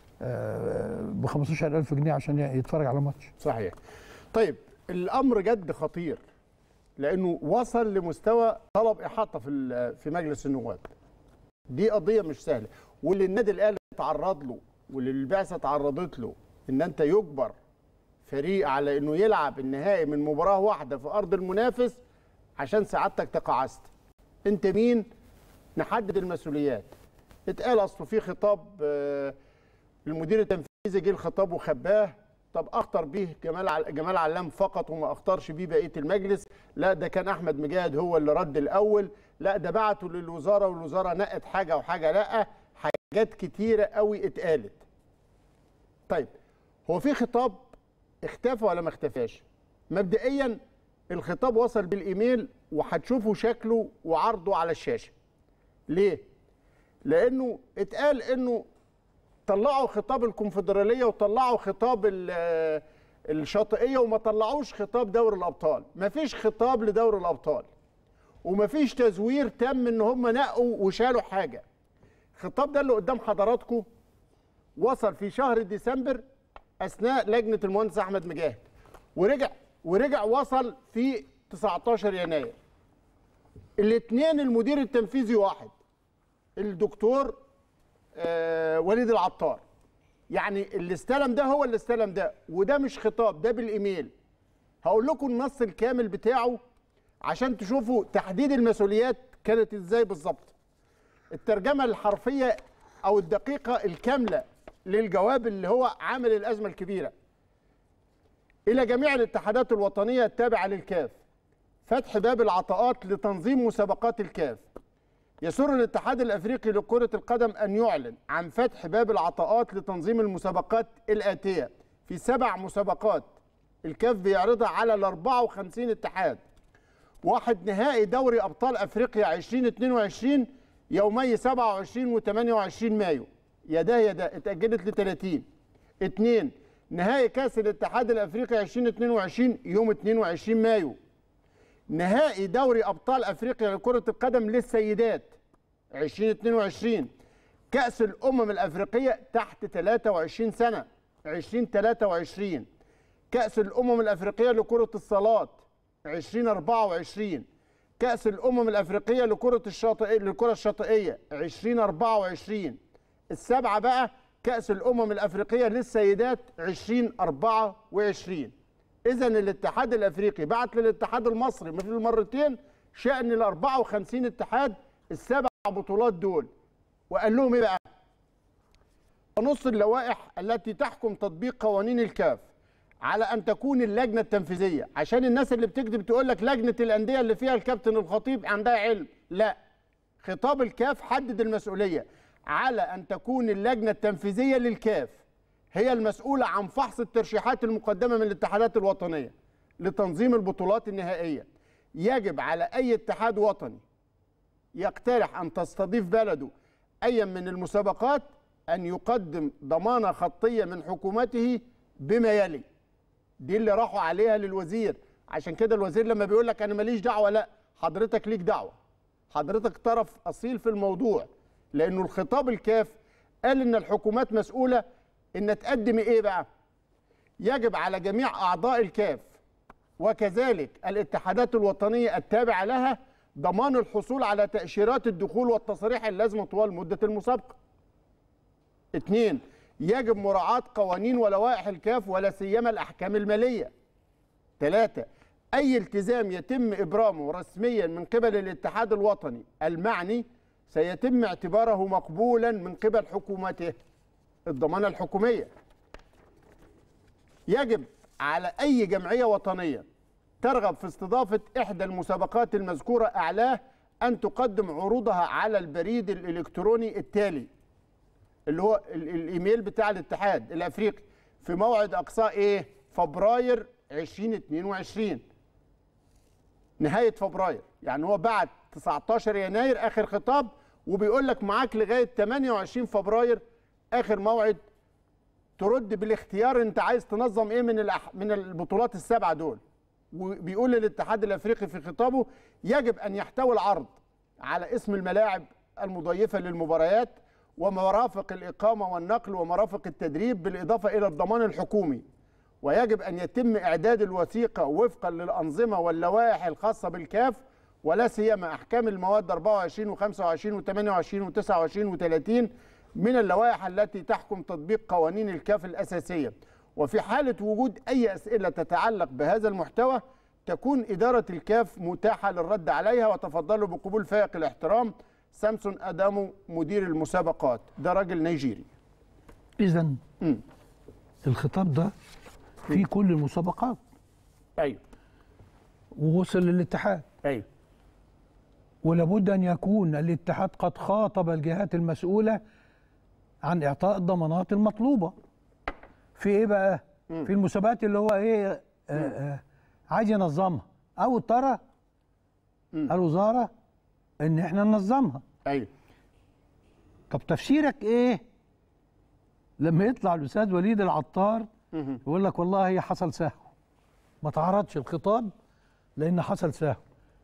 ب 15000 جنيه عشان يتفرج على ماتش صحيح طيب الامر جد خطير لانه وصل لمستوى طلب احاطه في ال- في مجلس النواب دي قضيه مش سهله واللي النادي الاهلي تعرض له واللي البعثه تعرضت له ان انت يجبر فريق على انه يلعب النهائي من مباراه واحده في ارض المنافس عشان سعادتك تقاعست انت مين نحدد المسؤوليات اتقال اصله في خطاب آه، المدير التنفيذي جه الخطاب وخباه طب اخطر بيه جمال عل- جمال علام فقط وما اختارش بيه بقيه المجلس لا ده كان احمد مجاهد هو اللي رد الاول لا ده بعته للوزاره والوزاره نقت حاجه وحاجه لا حاجات كتيره قوي اتقالت طيب هو في خطاب اختفى ولا ما اختفاش مبدئيا الخطاب وصل بالايميل وهتشوفوا شكله وعرضه على الشاشه ليه لانه اتقال انه طلعوا خطاب الكونفدراليه وطلعوا خطاب ال- الشاطئيه وما طلعوش خطاب دوري الابطال مفيش خطاب لدوري الابطال ومفيش تزوير تم ان هم نقوا وشالوا حاجه الخطاب ده اللي قدام حضراتكم وصل في شهر ديسمبر اثناء لجنه المهندس احمد مجاهد ورجع ورجع وصل في 19 يناير الاثنين المدير التنفيذي واحد الدكتور آه، وليد العطار يعني اللي استلم ده هو اللي استلم ده وده مش خطاب ده بالايميل هقول لكم النص الكامل بتاعه عشان تشوفوا تحديد المسؤوليات كانت ازاي بالظبط الترجمه الحرفيه او الدقيقه الكامله للجواب اللي هو عامل الازمه الكبيره الى جميع الاتحادات الوطنيه التابعه للكاف فتح باب العطاءات لتنظيم مسابقات الكاف يسر الاتحاد الافريقي لكره القدم ان يعلن عن فتح باب العطاءات لتنظيم المسابقات الاتيه في سبع مسابقات الكاف بيعرضها على ال 54 اتحاد واحد نهائي دوري ابطال افريقيا 2022 يومي 27 و 28 مايو يا ده يا ده اتاجلت ل 30 اثنين نهائي كاس الاتحاد الافريقي 2022 يوم 22 مايو نهائي دوري ابطال افريقيا لكره القدم للسيدات 2022 كاس الامم الافريقيه تحت 23 سنه 2023 كاس الامم الافريقيه لكره الصالات 2024 كاس الامم الافريقيه لكره الشاطئيه للكره الشاطئيه 2024 السبعه بقى كاس الامم الافريقيه للسيدات 2024 اذا الاتحاد الافريقي بعت للاتحاد المصري مثل المرتين شان ال 54 اتحاد السبع بطولات دول وقال لهم ايه بقى ونص اللوائح التي تحكم تطبيق قوانين الكاف على ان تكون اللجنه التنفيذيه عشان الناس اللي بتكذب تقول لك لجنه الانديه اللي فيها الكابتن الخطيب عندها علم لا خطاب الكاف حدد المسؤوليه على ان تكون اللجنه التنفيذيه للكاف هي المسؤوله عن فحص الترشيحات المقدمه من الاتحادات الوطنيه لتنظيم البطولات النهائيه يجب على اي اتحاد وطني يقترح ان تستضيف بلده ايا من المسابقات ان يقدم ضمانه خطيه من حكومته بما يلي دي اللي راحوا عليها للوزير عشان كده الوزير لما بيقول لك انا ماليش دعوه لا حضرتك ليك دعوه حضرتك طرف اصيل في الموضوع لانه الخطاب الكاف قال ان الحكومات مسؤوله ان تقدم ايه بقى يجب على جميع اعضاء الكاف وكذلك الاتحادات الوطنيه التابعه لها ضمان الحصول على تاشيرات الدخول والتصريح اللازمه طوال مده المسابقه اثنين يجب مراعاة قوانين ولوائح الكاف ولا سيما الأحكام المالية. ثلاثة أي التزام يتم إبرامه رسميا من قبل الاتحاد الوطني المعني سيتم اعتباره مقبولا من قبل حكومته الضمانة الحكومية. يجب على أي جمعية وطنية ترغب في استضافة إحدى المسابقات المذكورة أعلاه أن تقدم عروضها على البريد الإلكتروني التالي اللي هو ال- الايميل بتاع الاتحاد الافريقي في موعد اقصاه ايه فبراير 2022 نهايه فبراير يعني هو بعد 19 يناير اخر خطاب وبيقول لك معاك لغايه 28 فبراير اخر موعد ترد بالاختيار انت عايز تنظم ايه من الأح... من البطولات السبعه دول وبيقول للاتحاد الافريقي في خطابه يجب ان يحتوي العرض على اسم الملاعب المضيفه للمباريات ومرافق الاقامه والنقل ومرافق التدريب بالاضافه الى الضمان الحكومي ويجب ان يتم اعداد الوثيقه وفقا للانظمه واللوائح الخاصه بالكاف ولا سيما احكام المواد 24 و25 و28 و29 و30 من اللوائح التي تحكم تطبيق قوانين الكاف الاساسيه وفي حاله وجود اي اسئله تتعلق بهذا المحتوى تكون اداره الكاف متاحه للرد عليها وتفضلوا بقبول فائق الاحترام سامسون ادامو مدير المسابقات ده راجل نيجيري اذا مم. الخطاب ده في كل المسابقات ايوه ووصل للاتحاد ايوه ولابد ان يكون الاتحاد قد خاطب الجهات المسؤوله عن اعطاء الضمانات المطلوبه في ايه بقى في المسابقات اللي هو ايه آه آه عايز ينظمها او ترى الوزاره ان احنا ننظمها ايوه طب تفسيرك ايه لما يطلع الاستاذ وليد العطار يقول لك والله هي حصل سهو ما تعرضش الخطاب لان حصل سهو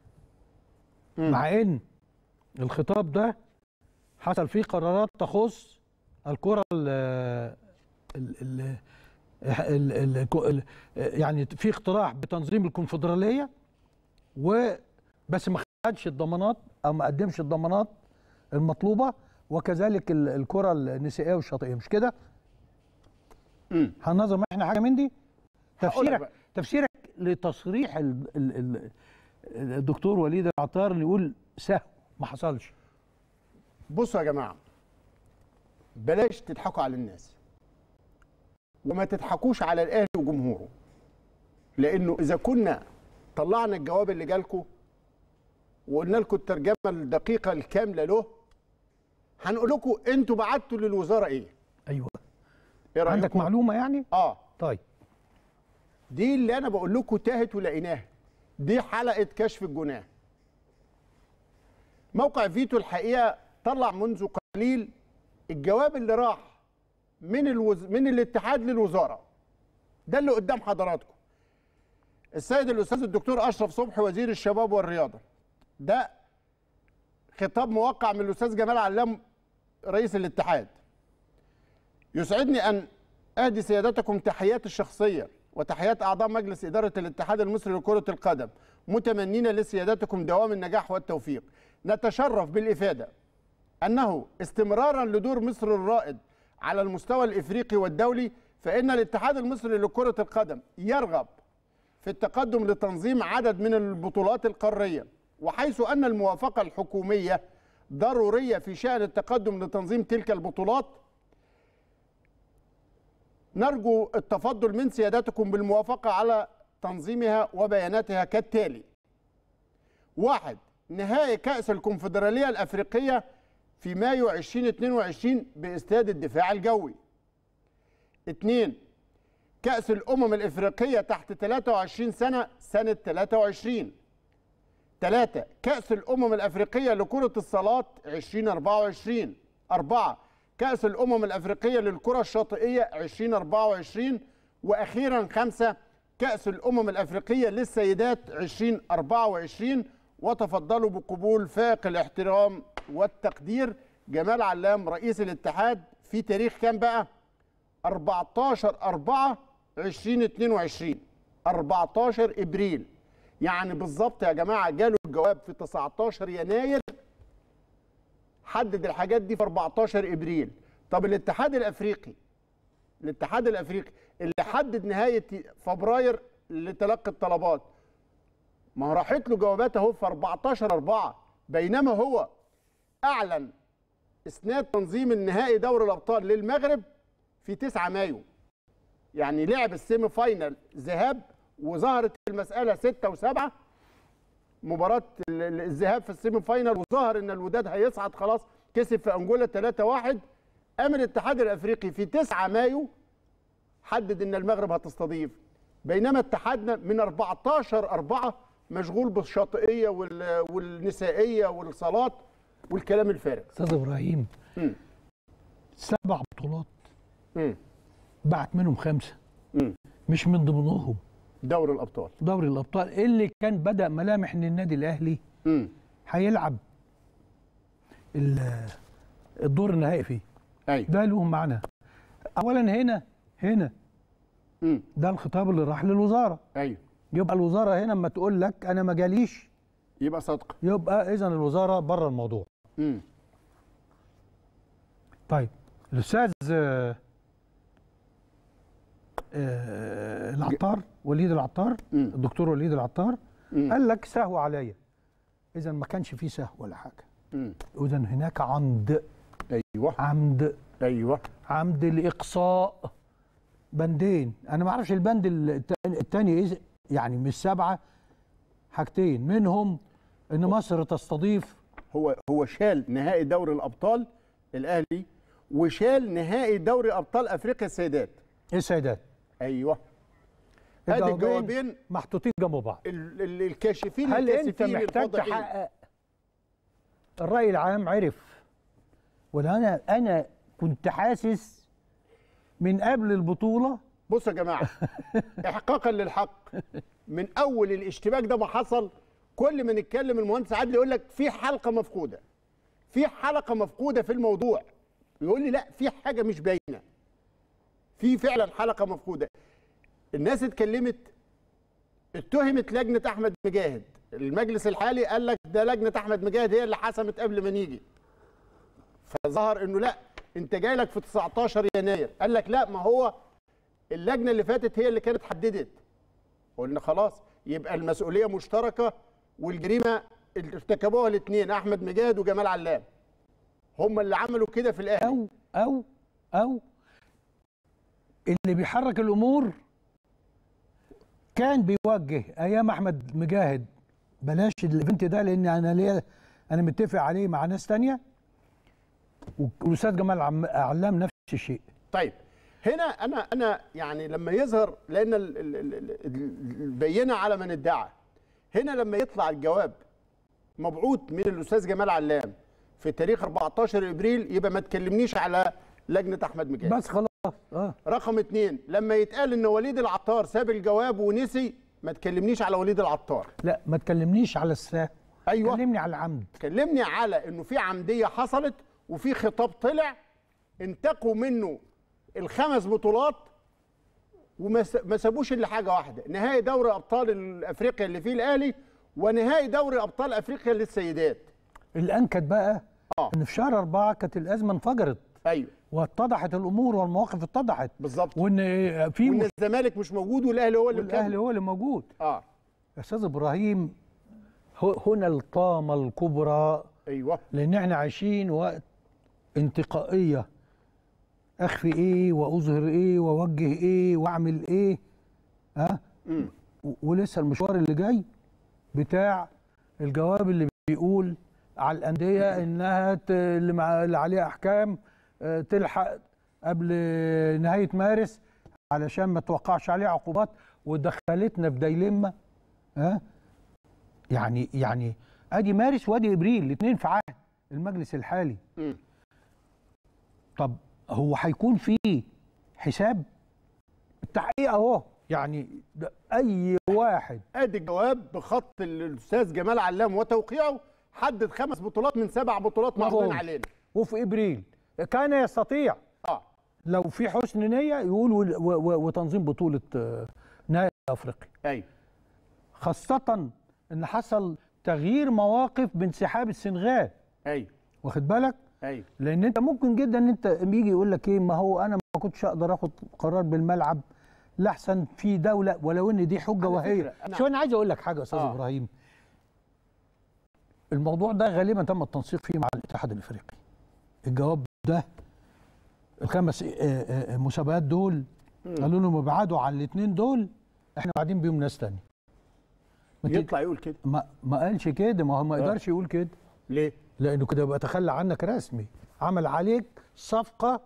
مع ان الخطاب ده حصل فيه قرارات تخص الكره ال ال ال ال ال ال يعني في اقتراح بتنظيم الكونفدراليه وبس ما خدش الضمانات او ما قدمش الضمانات المطلوبه وكذلك ال- الكره النسائيه والشاطئيه مش كده؟ مم. هننظم احنا حاجه من دي؟ هقول لك تفسيرك بقى. تفسيرك لتصريح ال ال ال الدكتور وليد العطار اللي يقول سهو ما حصلش بصوا يا جماعه بلاش تضحكوا على الناس وما تضحكوش على الاهلي وجمهوره لانه اذا كنا طلعنا الجواب اللي جالكم وقلنا لكم الترجمه الدقيقه الكامله له هنقول لكم انتوا بعتوا للوزاره ايه؟ ايوه ايه رايكم؟ عندك معلومه يعني؟ اه طيب دي اللي انا بقول لكم تاهت ولقيناها دي حلقه كشف الجناه موقع فيتو الحقيقه طلع منذ قليل الجواب اللي راح من الوز... من الاتحاد للوزاره ده اللي قدام حضراتكم السيد الاستاذ الدكتور اشرف صبحي وزير الشباب والرياضه ده خطاب موقع من الاستاذ جمال علام رئيس الاتحاد يسعدني ان اهدي سيادتكم تحياتي الشخصيه وتحيات اعضاء مجلس اداره الاتحاد المصري لكره القدم متمنين لسيادتكم دوام النجاح والتوفيق نتشرف بالافاده انه استمرارا لدور مصر الرائد على المستوى الافريقي والدولي فان الاتحاد المصري لكره القدم يرغب في التقدم لتنظيم عدد من البطولات القاريه وحيث ان الموافقه الحكوميه ضروريه في شان التقدم لتنظيم تلك البطولات نرجو التفضل من سيادتكم بالموافقة على تنظيمها وبياناتها كالتالي واحد نهائي كأس الكونفدرالية الأفريقية في مايو 2022 باستاد الدفاع الجوي اثنين كأس الأمم الإفريقية تحت 23 سنة سنة 23 ثلاثة كأس الأمم الأفريقية لكرة الصالات 2024 أربعة كأس الأمم الأفريقية للكرة الشاطئية 2024 وأخيرا خمسة كأس الأمم الأفريقية للسيدات 2024 وتفضلوا بقبول فائق الاحترام والتقدير جمال علام رئيس الاتحاد في تاريخ كام بقى؟ 14 4 2022 14 ابريل يعني بالظبط يا جماعه جاله الجواب في 19 يناير حدد الحاجات دي في 14 ابريل طب الاتحاد الافريقي الاتحاد الافريقي اللي حدد نهايه فبراير لتلقي الطلبات ما هو راحت له جوابات اهو في 14 4 بينما هو اعلن اسناد تنظيم النهائي دوري الابطال للمغرب في 9 مايو يعني لعب السيمي فاينل ذهاب وظهرت المساله 6 و7 مباراه ال- ال- الذهاب في السيمي فاينل وظهر ان الوداد هيصعد خلاص كسب في انجولا 3-1 قام الاتحاد الافريقي في 9 مايو حدد ان المغرب هتستضيف بينما اتحادنا من 14 4 مشغول بالشاطئيه وال- والنسائيه والصالات والكلام الفارغ استاذ ابراهيم مم. سبع بطولات مم. بعت منهم خمسه مم. مش من ضمنهم دوري الابطال دوري الابطال اللي كان بدا ملامح ان النادي الاهلي مم. هيلعب ال- الدور النهائي فيه ايوه ده له معنى اولا هنا هنا مم. ده الخطاب اللي راح للوزاره ايوه يبقى الوزاره هنا اما تقول لك انا ما جاليش يبقى صدقه يبقى اذا الوزاره بره الموضوع مم. طيب الاستاذ آه، آه، العطار وليد العطار مم. الدكتور وليد العطار مم. قال لك سهو عليا اذا ما كانش فيه سهو ولا حاجه مم. اذا هناك عمد ايوه عمد ايوه عمد لاقصاء بندين انا ما اعرفش البند الت- التاني ايه يعني مش سبعه حاجتين منهم ان مصر تستضيف هو هو شال نهائي دوري الابطال الاهلي وشال نهائي دوري ابطال افريقيا السيدات السيدات ايوه ادي الجوابين الجوابين محطوطين جنب بعض ال- ال- الكاشفين هل انت الكاسفين محتاج الفاضحين. تحقق الراي العام عرف ولا انا انا كنت حاسس من قبل البطوله بصوا يا جماعه احقاقا للحق من اول الاشتباك ده ما حصل كل ما نتكلم المهندس عادل يقول لك في حلقه مفقوده في حلقه مفقوده في الموضوع يقول لي لا في حاجه مش باينه في فعلا حلقه مفقوده الناس اتكلمت اتهمت لجنه احمد مجاهد المجلس الحالي قال لك ده لجنه احمد مجاهد هي اللي حسمت قبل ما نيجي فظهر انه لا انت جاي لك في 19 يناير قال لك لا ما هو اللجنه اللي فاتت هي اللي كانت حددت قلنا خلاص يبقى المسؤوليه مشتركه والجريمه اللي ارتكبوها الاثنين احمد مجاهد وجمال علام هم اللي عملوا كده في الاهلي او او او اللي بيحرك الامور كان بيوجه ايام احمد مجاهد بلاش الايفنت ده لان انا ليا انا متفق عليه مع ناس تانية والاستاذ جمال عم- علام نفس الشيء طيب هنا انا انا يعني لما يظهر لان ال- ال- ال- ال- ال- البينه على من ادعى هنا لما يطلع الجواب مبعوث من الاستاذ جمال علام في تاريخ 14 ابريل يبقى ما تكلمنيش على لجنه احمد مجاهد بس خلاص اه رقم اتنين لما يتقال ان وليد العطار ساب الجواب ونسي ما تكلمنيش على وليد العطار لا ما تكلمنيش على الساعه ايوه كلمني على العمد كلمني على انه في عمديه حصلت وفي خطاب طلع انتقوا منه الخمس بطولات وما س- ما سابوش الا حاجه واحده نهائي دوري ابطال افريقيا اللي فيه الاهلي ونهائي دوري ابطال افريقيا للسيدات الانكد بقى اه ان في شهر أربعة كانت الازمه انفجرت ايوه واتضحت الامور والمواقف اتضحت بالظبط وان في وان مش... الزمالك مش موجود والاهلي هو اللي والاهلي مكمل. هو اللي موجود اه استاذ ابراهيم هو- هنا الطامه الكبرى ايوه لان احنا عايشين وقت انتقائيه اخفي ايه واظهر ايه واوجه ايه واعمل ايه ها و- ولسه المشوار اللي جاي بتاع الجواب اللي بيقول على الانديه انها ت- اللي, مع اللي عليها احكام آه، تلحق قبل نهايه مارس علشان ما توقعش عليه عقوبات ودخلتنا في دايلما ها يعني يعني ادي مارس وادي ابريل الاثنين في عهد المجلس الحالي مم. طب هو هيكون في حساب التحقيق اهو يعني ده اي واحد ادي الجواب بخط الاستاذ جمال علام وتوقيعه حدد خمس بطولات من سبع بطولات معروضين مفهوم. علينا وفي ابريل كان يستطيع اه لو في حسن نيه يقول و- و- وتنظيم بطوله آه، نهائي افريقيا ايوه خاصه ان حصل تغيير مواقف بانسحاب السنغال ايوه واخد بالك ايوه لان انت ممكن جدا ان انت يجي يقول لك ايه ما هو انا ما كنتش اقدر اخد قرار بالملعب لاحسن في دوله ولو ان دي حجه على وهي فكرة، أنا- شو انا عايز اقول لك حاجه يا استاذ آه. ابراهيم الموضوع ده غالبا تم التنسيق فيه مع الاتحاد الافريقي الجواب ده الخمس آه، آه، آه، مسابقات دول قالوا لهم ابعدوا عن الاثنين دول احنا قاعدين بيهم ناس تانية ما تيجي- يطلع يقول كده ما, ما قالش كده ما هو ما آه. يقدرش يقول كده ليه لانه كده يبقى تخلى عنك رسمي عمل عليك صفقه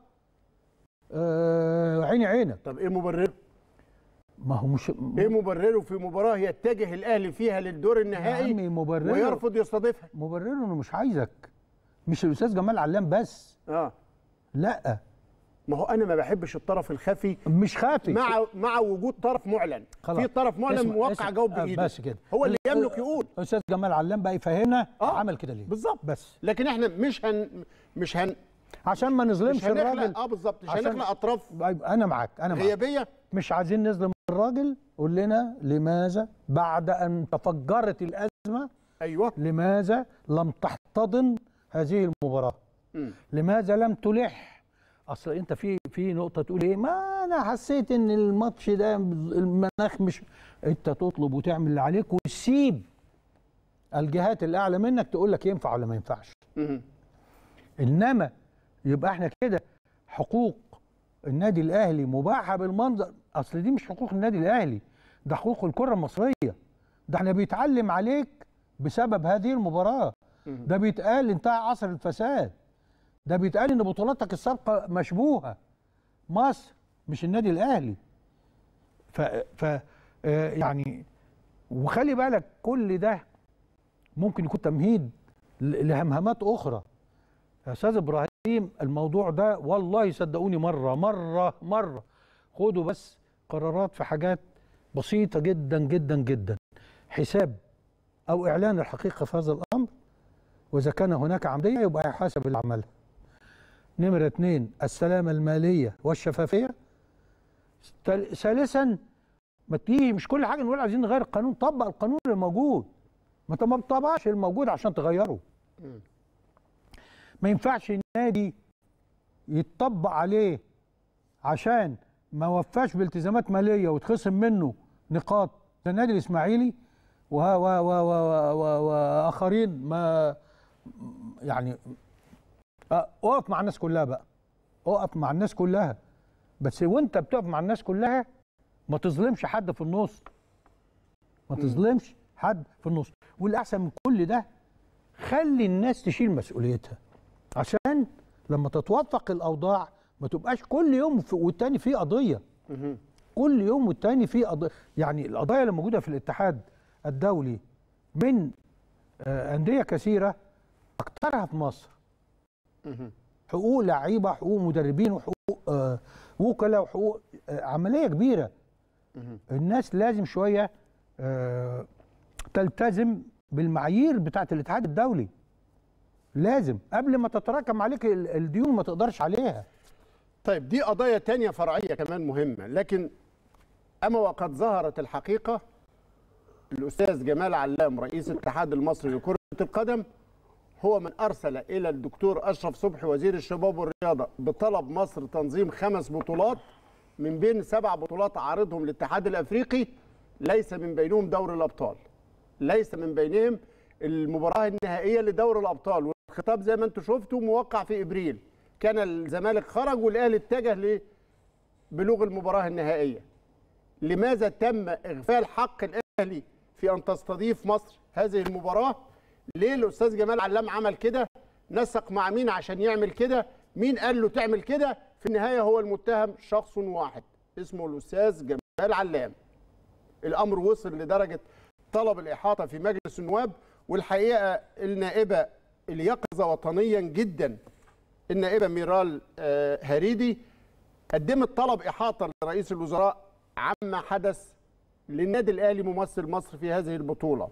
آه عيني عينك طب ايه مبرره ما هو مش ايه مبرره في مباراه يتجه الاهلي فيها للدور يا النهائي عمي مبرره ويرفض يستضيفها مبرره انه مش عايزك مش الاستاذ جمال علام بس اه لا ما هو انا ما بحبش الطرف الخفي مش خافي مع مع وجود طرف معلن خلاص. في طرف معلن اسمع- موقع اسمع. جواب آه، بايده بس كده هو اللي ال- يملك يقول الاستاذ جمال علام بقى يفهمنا آه. عمل كده ليه بالظبط بس لكن احنا مش هن مش هن عشان ما نظلمش مش هنخلق الراجل اه بالظبط مش عشان- هنخلق اطراف طيب، انا معاك انا معاك غيابيه مش عايزين نظلم الراجل قول لنا لماذا بعد ان تفجرت الازمه ايوه لماذا لم تحتضن هذه المباراة؟ مم. لماذا لم تلح؟ اصل انت في في نقطة تقول ايه؟ ما انا حسيت ان الماتش ده المناخ مش انت تطلب وتعمل اللي عليك وتسيب الجهات الاعلى منك تقول لك ينفع ولا ما ينفعش. مم. انما يبقى احنا كده حقوق النادي الاهلي مباحه بالمنظر اصل دي مش حقوق النادي الاهلي ده حقوق الكره المصريه ده احنا بيتعلم عليك بسبب هذه المباراه ده بيتقال انتهى عصر الفساد ده بيتقال ان بطولاتك السابقه مشبوهه مصر مش النادي الاهلي ف, ف آه، يعني وخلي بالك كل ده ممكن يكون تمهيد ل- لهمهمات اخرى يا استاذ ابراهيم الموضوع ده والله صدقوني مره مره مره خدوا بس قرارات في حاجات بسيطه جدا جدا جدا حساب او اعلان الحقيقه في هذا الامر واذا كان هناك عمديه يبقى يحاسب اللي عملها نمره اثنين السلامه الماليه والشفافيه تل- ثالثا ما تيجي مش كل حاجه نقول عايزين نغير القانون طبق القانون اللي موجود ما انت ما بتطبقش الموجود عشان تغيره ما ينفعش النادي يتطبق عليه عشان ما وفاش بالتزامات ماليه وتخصم منه نقاط زي النادي الاسماعيلي وها و و و و واخرين ما يعني أه، اقف مع الناس كلها بقى اقف مع الناس كلها بس وانت بتقف مع الناس كلها ما تظلمش حد في النص ما تظلمش حد في النص والاحسن من كل ده خلي الناس تشيل مسؤوليتها عشان لما تتوفق الاوضاع ما تبقاش كل يوم في والتاني في قضيه كل يوم والتاني في قضيه يعني القضايا اللي موجوده في الاتحاد الدولي من آه، انديه كثيره اكثرها في مصر حقوق لعيبه حقوق مدربين وحقوق آه، وكلاء وحقوق آه، عمليه كبيره الناس لازم شويه آه، تلتزم بالمعايير بتاعه الاتحاد الدولي لازم قبل ما تتراكم عليك ال- الديون ما تقدرش عليها طيب دي قضايا تانية فرعية كمان مهمة لكن أما وقد ظهرت الحقيقة الأستاذ جمال علام رئيس الاتحاد المصري لكرة القدم هو من أرسل إلى الدكتور أشرف صبحي وزير الشباب والرياضة بطلب مصر تنظيم خمس بطولات من بين سبع بطولات عارضهم الاتحاد الأفريقي ليس من بينهم دور الأبطال ليس من بينهم المباراة النهائية لدور الأبطال والخطاب زي ما أنتم شفتوا موقع في إبريل كان الزمالك خرج والاهلي اتجه لبلوغ المباراه النهائيه لماذا تم اغفال حق الاهلي في ان تستضيف مصر هذه المباراه ليه الاستاذ جمال علام عمل كده نسق مع مين عشان يعمل كده مين قال له تعمل كده في النهايه هو المتهم شخص واحد اسمه الاستاذ جمال علام الامر وصل لدرجه طلب الاحاطه في مجلس النواب والحقيقه النائبه اليقظه وطنيا جدا النائبه ميرال آه، هريدي قدمت طلب احاطه لرئيس الوزراء عما حدث للنادي الاهلي ممثل مصر في هذه البطوله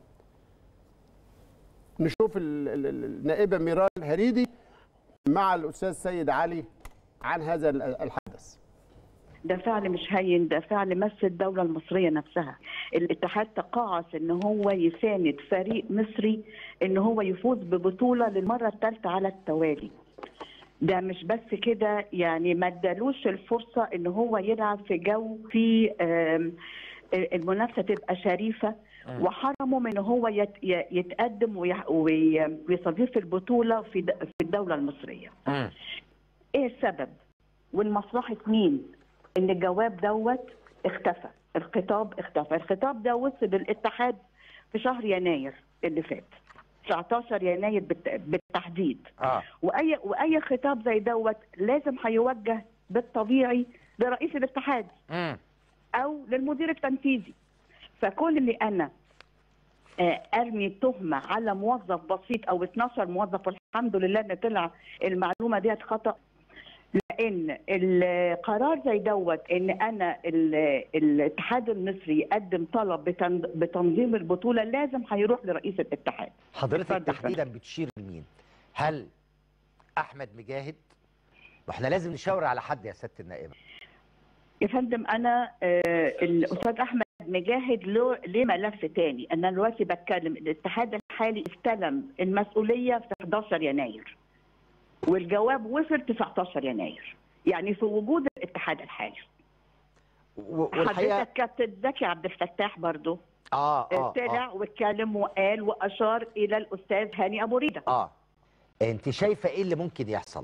نشوف ال- ال- ال- النائبه ميرال هريدي مع الاستاذ سيد علي عن هذا ال- الحدث ده فعل مش هين ده فعل مس الدولة المصرية نفسها الاتحاد تقاعس ان هو يساند فريق مصري ان هو يفوز ببطولة للمرة الثالثة على التوالي ده مش بس كده يعني ما ادالوش الفرصة ان هو يلعب في جو في آم، المنافسة تبقى شريفة وحرموا من ان هو يت- ي- يتقدم ويح- وي- ويستضيف البطولة في د- في الدولة المصرية ايه السبب والمصلحة مين ان الجواب دوت اختفى الخطاب اختفى الخطاب ده وصل للاتحاد في شهر يناير اللي فات 19 يناير بالت- بالتحديد اه واي واي خطاب زي دوت لازم هيوجه بالطبيعي لرئيس الاتحاد امم او للمدير التنفيذي فكون اللي انا آه، ارمي تهمه على موظف بسيط او 12 موظف والحمد لله ان طلع المعلومه ديت خطا لان القرار زي دوت ان انا ال- الاتحاد المصري يقدم طلب بتن- بتنظيم البطوله لازم هيروح لرئيس الاتحاد حضرتك اتفضل. تحديدا بتشير لمين هل احمد مجاهد واحنا لازم نشاور على حد يا سياده النائبه يا فندم انا آه، الاستاذ احمد مجاهد له ليه ملف تاني انا دلوقتي بتكلم الاتحاد الحالي استلم المسؤوليه في 11 يناير والجواب وصل 19 يناير يعني في وجود الاتحاد الحالي و- والحقيقه حضرتك كابتن زكي عبد الفتاح برضه اه اه طلع اه, واتكلم وقال واشار الى الاستاذ هاني ابو ريده آه. انت شايفه ايه اللي ممكن يحصل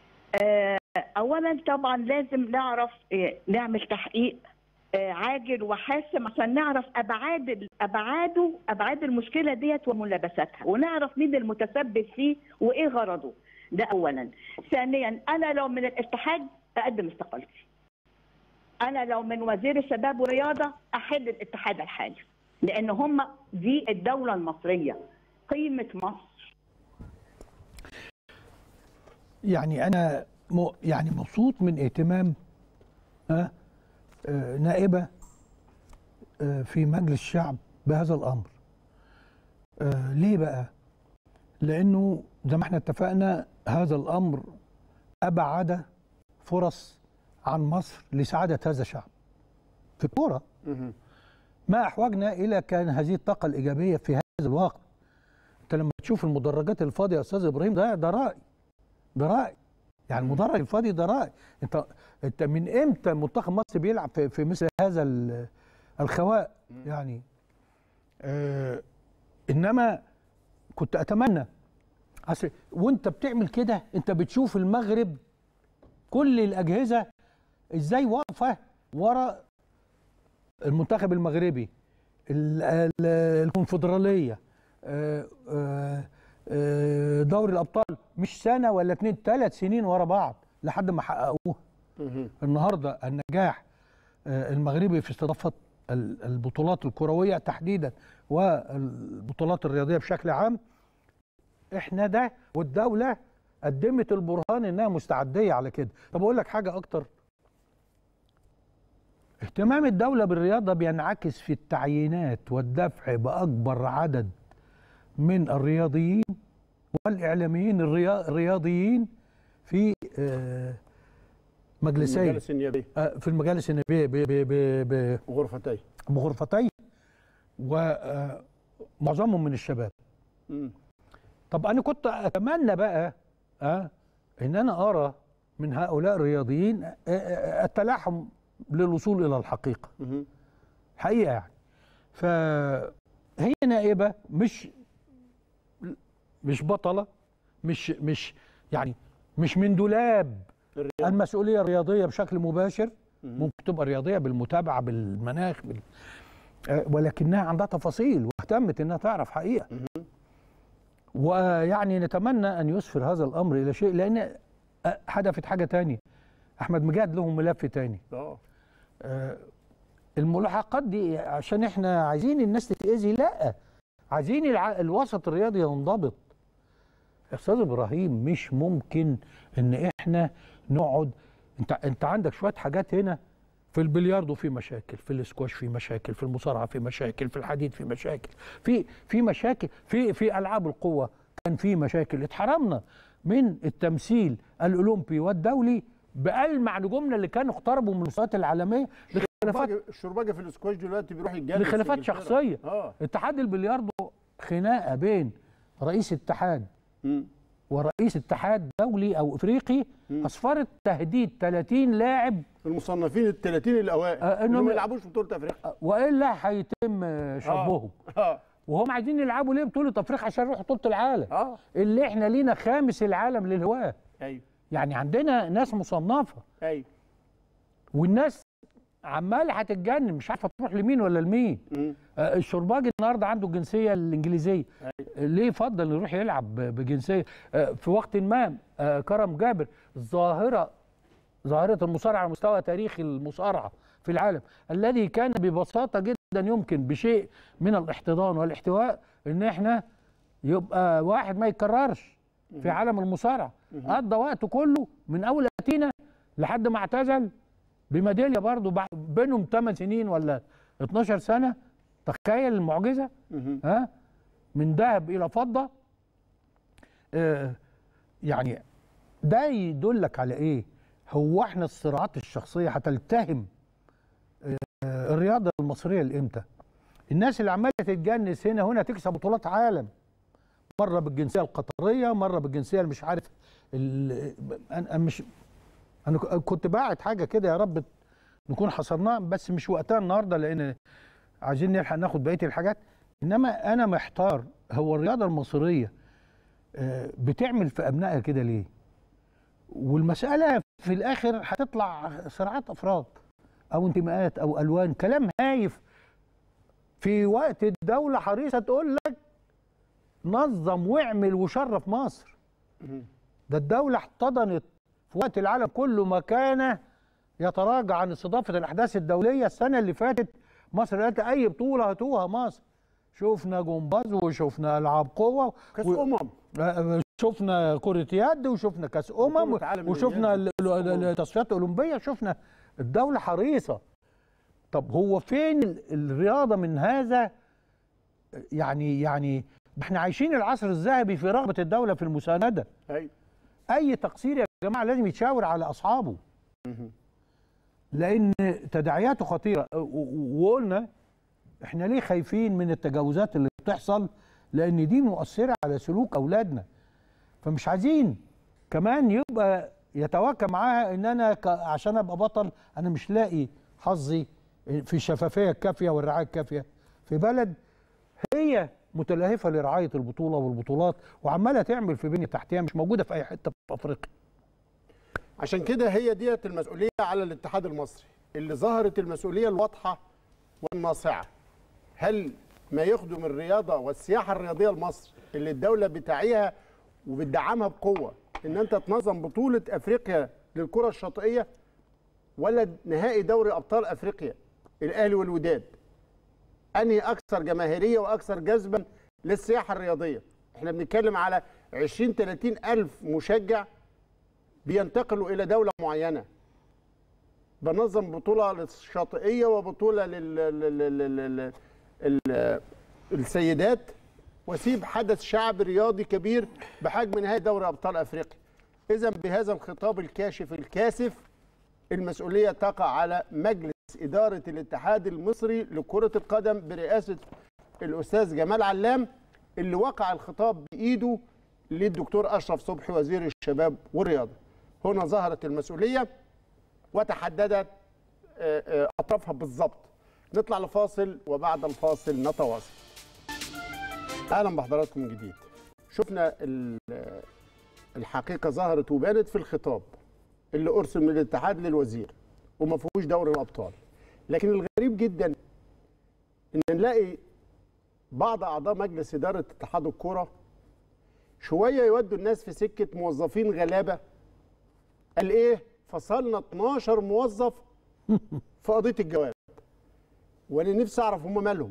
اولا طبعا لازم نعرف آه، نعمل تحقيق آه، عاجل وحاسم عشان نعرف ابعاد ال- ابعاده ابعاد المشكله ديت وملابساتها ونعرف مين المتسبب فيه وايه غرضه ده اولا ثانيا انا لو من الاتحاد اقدم استقالتي انا لو من وزير الشباب والرياضه احل الاتحاد الحالي لان هم دي الدوله المصريه قيمه مصر يعني انا م... يعني مبسوط من اهتمام ها آه، نائبه آه، في مجلس الشعب بهذا الامر آه، ليه بقى لانه زي ما احنا اتفقنا هذا الامر ابعد فرص عن مصر لسعاده هذا الشعب في الكوره ما احوجنا الى كان هذه الطاقه الايجابيه في هذا الوقت انت لما تشوف المدرجات الفاضيه يا استاذ ابراهيم ده ده راي ده راي يعني المدرج الفاضي ده راي انت انت من امتى منتخب مصر بيلعب في, في مثل هذا ال- الخواء يعني آه انما كنت اتمنى أصل وانت بتعمل كده انت بتشوف المغرب كل الاجهزه ازاي واقفه ورا المنتخب المغربي ال- ال- الكونفدراليه آه، آه، آه، دوري الابطال مش سنه ولا اتنين ثلاث سنين ورا بعض لحد ما حققوها النهارده النجاح آه، المغربي في استضافه ال- البطولات الكرويه تحديدا والبطولات الرياضيه بشكل عام احنا ده والدوله قدمت البرهان انها مستعديه على كده طب اقول لك حاجه اكتر اهتمام الدوله بالرياضه بينعكس في التعيينات والدفع باكبر عدد من الرياضيين والاعلاميين الريا- الرياضيين في آه، مجلسي المجالس النيابيه آه، في المجالس النيابيه ب- ب- ب- ب- غرفتي بغرفتين ومعظمهم من الشباب مم. طب انا كنت اتمنى بقى أه ان انا ارى من هؤلاء الرياضيين آه، آه، التلاحم للوصول الى الحقيقه مهم. حقيقه يعني فهي نائبه مش مش بطله مش مش يعني مش من دولاب الرياضة. المسؤوليه الرياضيه بشكل مباشر ممكن تبقى رياضيه بالمتابعه بالمناخ بال... آه، ولكنها عندها تفاصيل واهتمت انها تعرف حقيقه ويعني نتمنى ان يسفر هذا الامر الى شيء لان آه، حدثت حاجه تانية احمد مجاد له ملف تاني اه الملاحقات دي عشان احنا عايزين الناس تتاذي لا عايزين الع... الوسط الرياضي ينضبط يا استاذ ابراهيم مش ممكن ان احنا نقعد انت انت عندك شويه حاجات هنا في البلياردو في مشاكل في الاسكواش في مشاكل في المصارعه في مشاكل في الحديد في مشاكل في في مشاكل في في العاب القوه كان في مشاكل اتحرمنا من التمثيل الاولمبي والدولي بألمع نجومنا اللي كانوا اقتربوا من المستويات العالميه لخلافات الشرباجي- الشرباجي في الاسكواش دلوقتي بيروح يتجلس في لخلافات إنجلترا. شخصيه اه اتحاد البلياردو خناقه بين رئيس اتحاد مم. ورئيس اتحاد دولي او افريقي اسفرت تهديد 30 لاعب المصنفين ال 30 الاوائل آه، انهم إنهم- ما يلعبوش في بطوله افريقيا والا هيتم شربهم اه وهم عايزين يلعبوا ليه بطوله افريقيا عشان يروحوا بطوله العالم اه اللي احنا لينا خامس العالم للهواه ايوه يعني عندنا ناس مصنفه ايوه والناس عماله هتتجنن مش عارفه تروح لمين ولا لمين مم. آه، الشرباجي النهارده عنده الجنسيه الانجليزيه آه، ليه يفضل يروح يلعب ب- بجنسيه آه، في وقت ما آه، كرم جابر ظاهره ظاهره المصارعه على مستوى تاريخ المصارعه في العالم الذي كان ببساطه جدا يمكن بشيء من الاحتضان والاحتواء ان احنا يبقى واحد ما يتكررش في عالم المصارعه قضى وقته كله من اول اتينا لحد ما اعتزل بميداليه برضه بعد- بينهم 8 سنين ولا 12 سنه تخيل المعجزه مهم. ها من ذهب الى فضه آه يعني ده يدلك على ايه هو احنا الصراعات الشخصيه هتلتهم آه الرياضه المصريه لامتى الناس اللي عماله تتجنس هنا هنا تكسب بطولات عالم مره بالجنسيه القطريه مره بالجنسيه اللي مش عارف ال- انا أنا مش انا ك- كنت باعت حاجه كده يا رب نكون حصرناها بس مش وقتها النهارده لان عايزين نلحق ناخد بقيه الحاجات انما انا محتار هو الرياضه المصريه آه، بتعمل في ابنائها كده ليه والمساله في الاخر هتطلع صراعات افراد او انتماءات او الوان كلام هايف في وقت الدوله حريصه تقول لك نظم واعمل وشرف مصر ده الدوله احتضنت في وقت العالم كله مكانه يتراجع عن استضافه الاحداث الدوليه السنه اللي فاتت مصر قالت اي بطوله هاتوها مصر شفنا جمباز وشفنا العاب قوه كاس و- امم آه، شفنا كرة يد وشفنا كأس أمم بطولة عالم وشفنا لليد. ال- ال- ال- التصفيات الأولمبية شفنا الدولة حريصة طب هو فين ال- الرياضة من هذا يعني يعني احنا عايشين العصر الذهبي في رغبة الدولة في المساندة ايوه أي تقصير يا جماعة لازم يتشاور على أصحابه لأن تداعياته خطيرة و- و- وقلنا احنا ليه خايفين من التجاوزات اللي بتحصل لان دي مؤثره على سلوك اولادنا فمش عايزين كمان يبقى يتواكى معاها ان انا ك... عشان ابقى بطل انا مش لاقي حظي في الشفافيه الكافيه والرعايه الكافيه في بلد هي متلهفه لرعايه البطوله والبطولات وعماله تعمل في بنيه تحتيه مش موجوده في اي حته في افريقيا عشان كده هي ديت المسؤوليه على الاتحاد المصري اللي ظهرت المسؤوليه الواضحه والناصعه هل ما يخدم الرياضه والسياحه الرياضيه لمصر اللي الدوله بتعيها وبتدعمها بقوه ان انت تنظم بطوله افريقيا للكره الشاطئيه ولا نهائي دوري ابطال افريقيا الاهلي والوداد انهي اكثر جماهيريه واكثر جذبا للسياحه الرياضيه احنا بنتكلم على 20 30 الف مشجع بينتقلوا الى دوله معينه بنظم بطوله للشاطئيه وبطوله لل... لل... لل... لل... ال... السيدات واسيب حدث شعب رياضي كبير بحجم نهائي دوري ابطال افريقيا اذا بهذا الخطاب الكاشف الكاسف المسؤوليه تقع على مجلس اداره الاتحاد المصري لكره القدم برئاسه الاستاذ جمال علام اللي وقع الخطاب بايده للدكتور اشرف صبحي وزير الشباب والرياضه هنا ظهرت المسؤوليه وتحددت آه، آه، اطرافها بالظبط نطلع لفاصل وبعد الفاصل نتواصل اهلا بحضراتكم من جديد شفنا ال- الحقيقه ظهرت وبانت في الخطاب اللي ارسل من الاتحاد للوزير وما فيهوش دوري الابطال لكن الغريب جدا ان نلاقي بعض اعضاء مجلس اداره اتحاد الكره شويه يودوا الناس في سكه موظفين غلابه قال ايه فصلنا 12 موظف في قضيه الجواب وانا نفسي اعرف هم مالهم